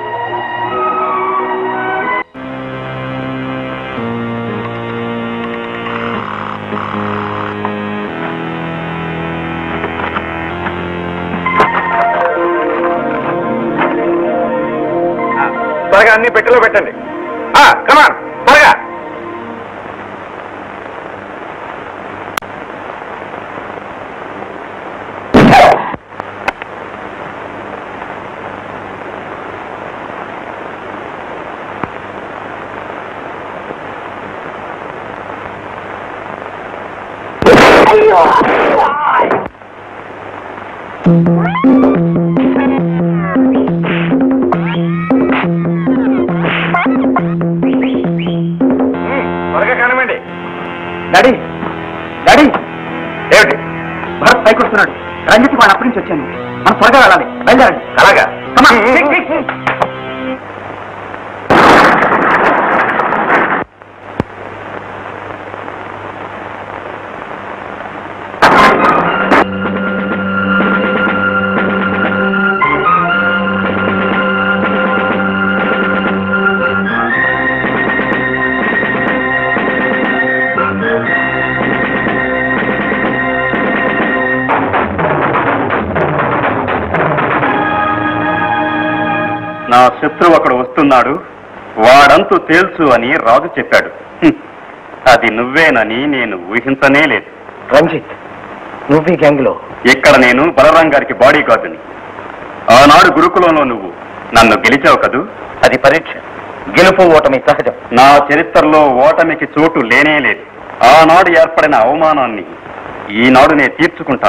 త్వరగా అన్ని పెట్టెలో పెట్టండి కమాన్ త్వరగా త్వరగా కానివ్వండి డాడీ డాడీ ఏమిటి భరత్ పైకి వస్తున్నాడు రంజిత్ వాళ్ళ అప్పటి నుంచి వచ్చాను మనం త్వరగా వెళ్ళాలి బయలుదేరండి అలాగా Come on, quick, quick, quick. నా శత్రువు అక్కడ వస్తున్నాడు వాడంతు తేల్చు అని రాజు చెప్పాడు హ్మ్. అది నువ్వేనని నేను ఊహించనే లేదు రంజిత్ నువ్వు ఈ గ్యాంగ్ లో ఇక్కడ నేను బలరాం గారికి బాడీ గార్డుని ఆనాడు గురుకులంలో నువ్వు నన్ను గెలిచావు కదూ అది పరీక్ష గెలుపు ఓటమి సహజం నా చరిత్రలో ఓటమికి చోటు లేనే లేదు ఆనాడు ఏర్పడిన అవమానాన్ని ఈనాడు నేను తీర్చుకుంటా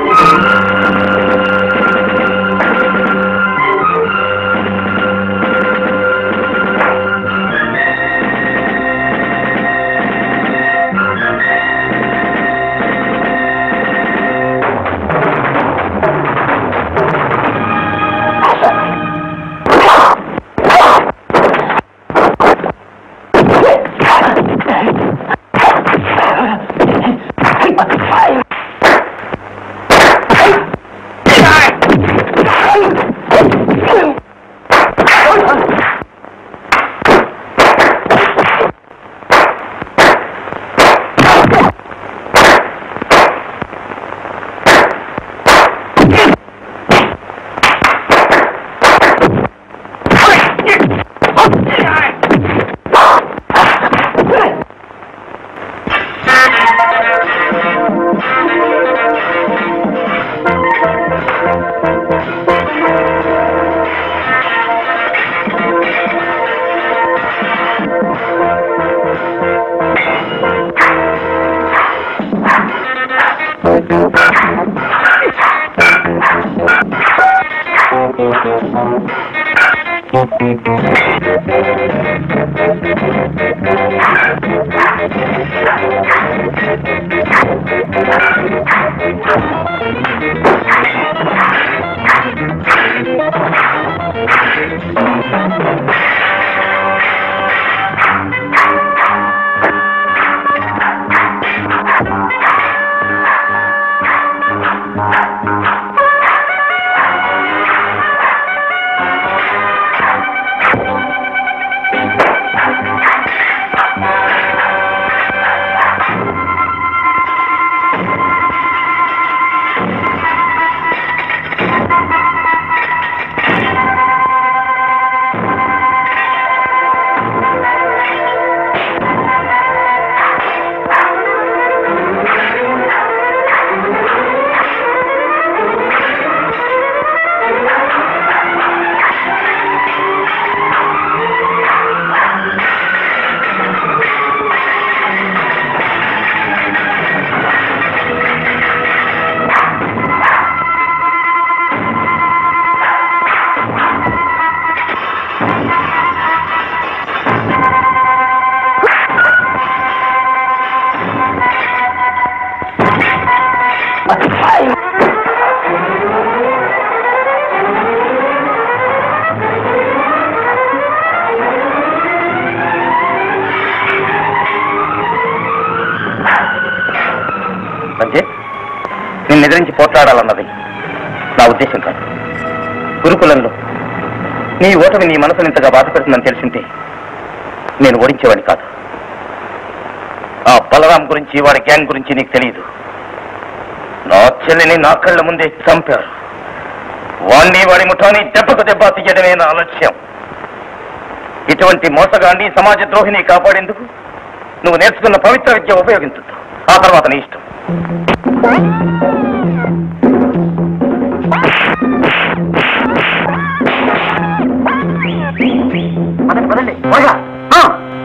రంజిత్ నిన్ను ఎదిరించి పోట్లాడాలన్నది నా ఉద్దేశం కాదు గురుకులంలో నీ ఓటమి నీ మనసుని ఇంతగా బాధపెడుతుందని తెలిసింటే నేను ఓడించేవాడిని కాదు ఆ బలరాం గురించి వాడి గ్యాంగ్ గురించి నీకు తెలియదు నా చెల్లిని నా కళ్ళ ముందే చంపారు వాణ్ణి వాడి ముఠాని దెబ్బకు దెబ్బ తీయడమే నా లక్ష్యం ఇటువంటి మోసగాన్ని సమాజ ద్రోహిని కాపాడేందుకు నువ్వు నేర్చుకున్న పవిత్ర విద్య ఉపయోగించద్దు ఆ తర్వాత నీ ఇష్టం పదండి పదండి త్వరగా. ఆ.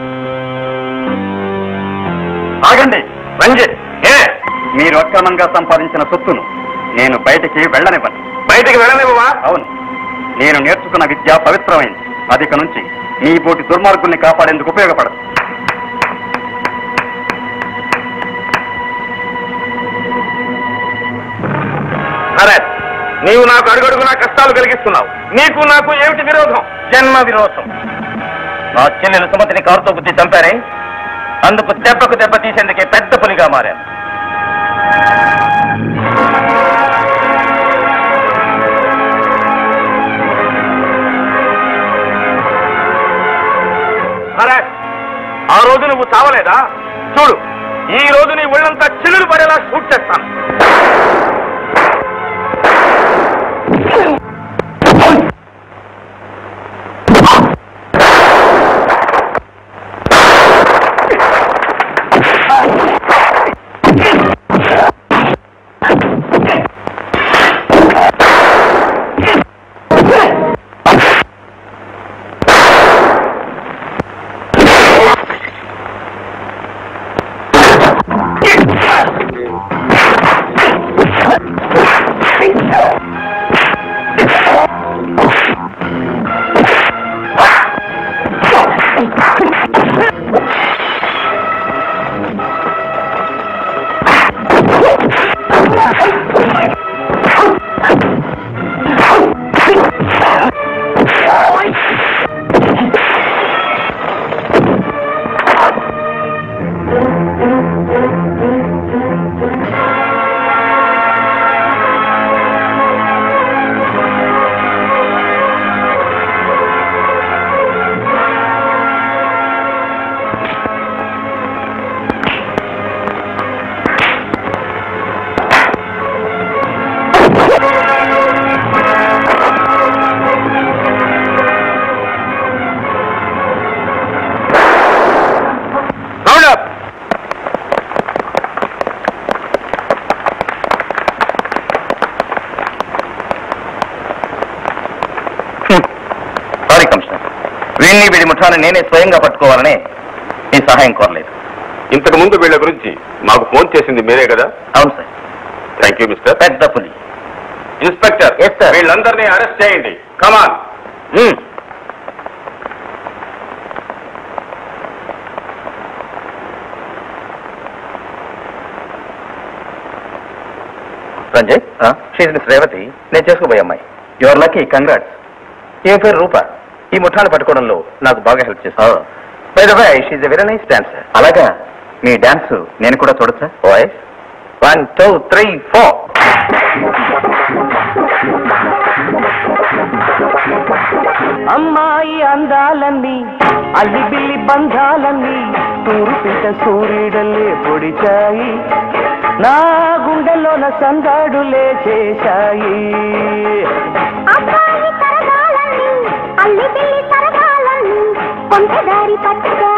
ఆగండి రంజిత్ ఏ మీరు అక్రమంగా సంపాదించిన సొత్తును నేను బయటికి వెళ్ళనివ్వను బయటికి వెళ్ళలేవా అవును నేను నేర్చుకున్న విద్య పవిత్రమైంది అదిక నుంచి నీ పోటీ దుర్మార్గుల్ని కాపాడేందుకు ఉపయోగపడదు భరత్ నీవు నాకు అడుగడుగునా కష్టాలు కలిగిస్తున్నావు నీకు నాకు ఏమిటి విరోధం జన్మ విరోధం నా చెల్లెలు సుమతిని కారుతో బుద్ధి చంపారే అందుకు దెబ్బకు దెబ్బ తీసేందుకే పెద్ద పులిగా మారాను భరత్ ఆ రోజు నువ్వు చావలేదా చూడు ఈ రోజు నీ ఒళ్ళంతా చిల్లులు పడేలా షూట్ చేస్తాను Round up! సారీ కమిషనర్ వీణ్ణి వీడి ముఠాన్ని నేనే స్వయంగా పట్టుకోవాలని మీ సహాయం కోరలేదు ఇంతకు ముందు వీళ్ళ గురించి మాకు ఫోన్ చేసింది మీరే కదా అవును సార్ థ్యాంక్ యూ మిస్టర్ పెద్ద పులి ఇన్స్పెక్టర్ Yes, sir. వీళ్ళందరినీ అరెస్ట్ చేయండి కమాన్ హ్మ్. సంజయ్ షీజ్ మిస్ రేవతి నేను చేసుకోబోయే అమ్మాయి యువర్ లక్కీ కంగ్రాట్స్ ఈ పేరు రూప ఈ ముఠాన్ని పట్టుకోవడంలో నాకు బాగా హెల్ప్ చేస్తాను by the way she's a very nice dancer అలాగా మీ డాన్స్ నేను కూడా చూడొచ్చా voice one two three four అమ్మాయి అందాలన్నీ అల్లిబిల్లి బంధాలన్నీ తూర్పిట సూర్యుడల్లే పొడిచాయి నా గుండెలోన సందాడులే చేశాయి అబ్బాయి సరదాలన్నీ అల్లి పిల్లి సరదాలన్నీ కొంటదారి పట్టుకో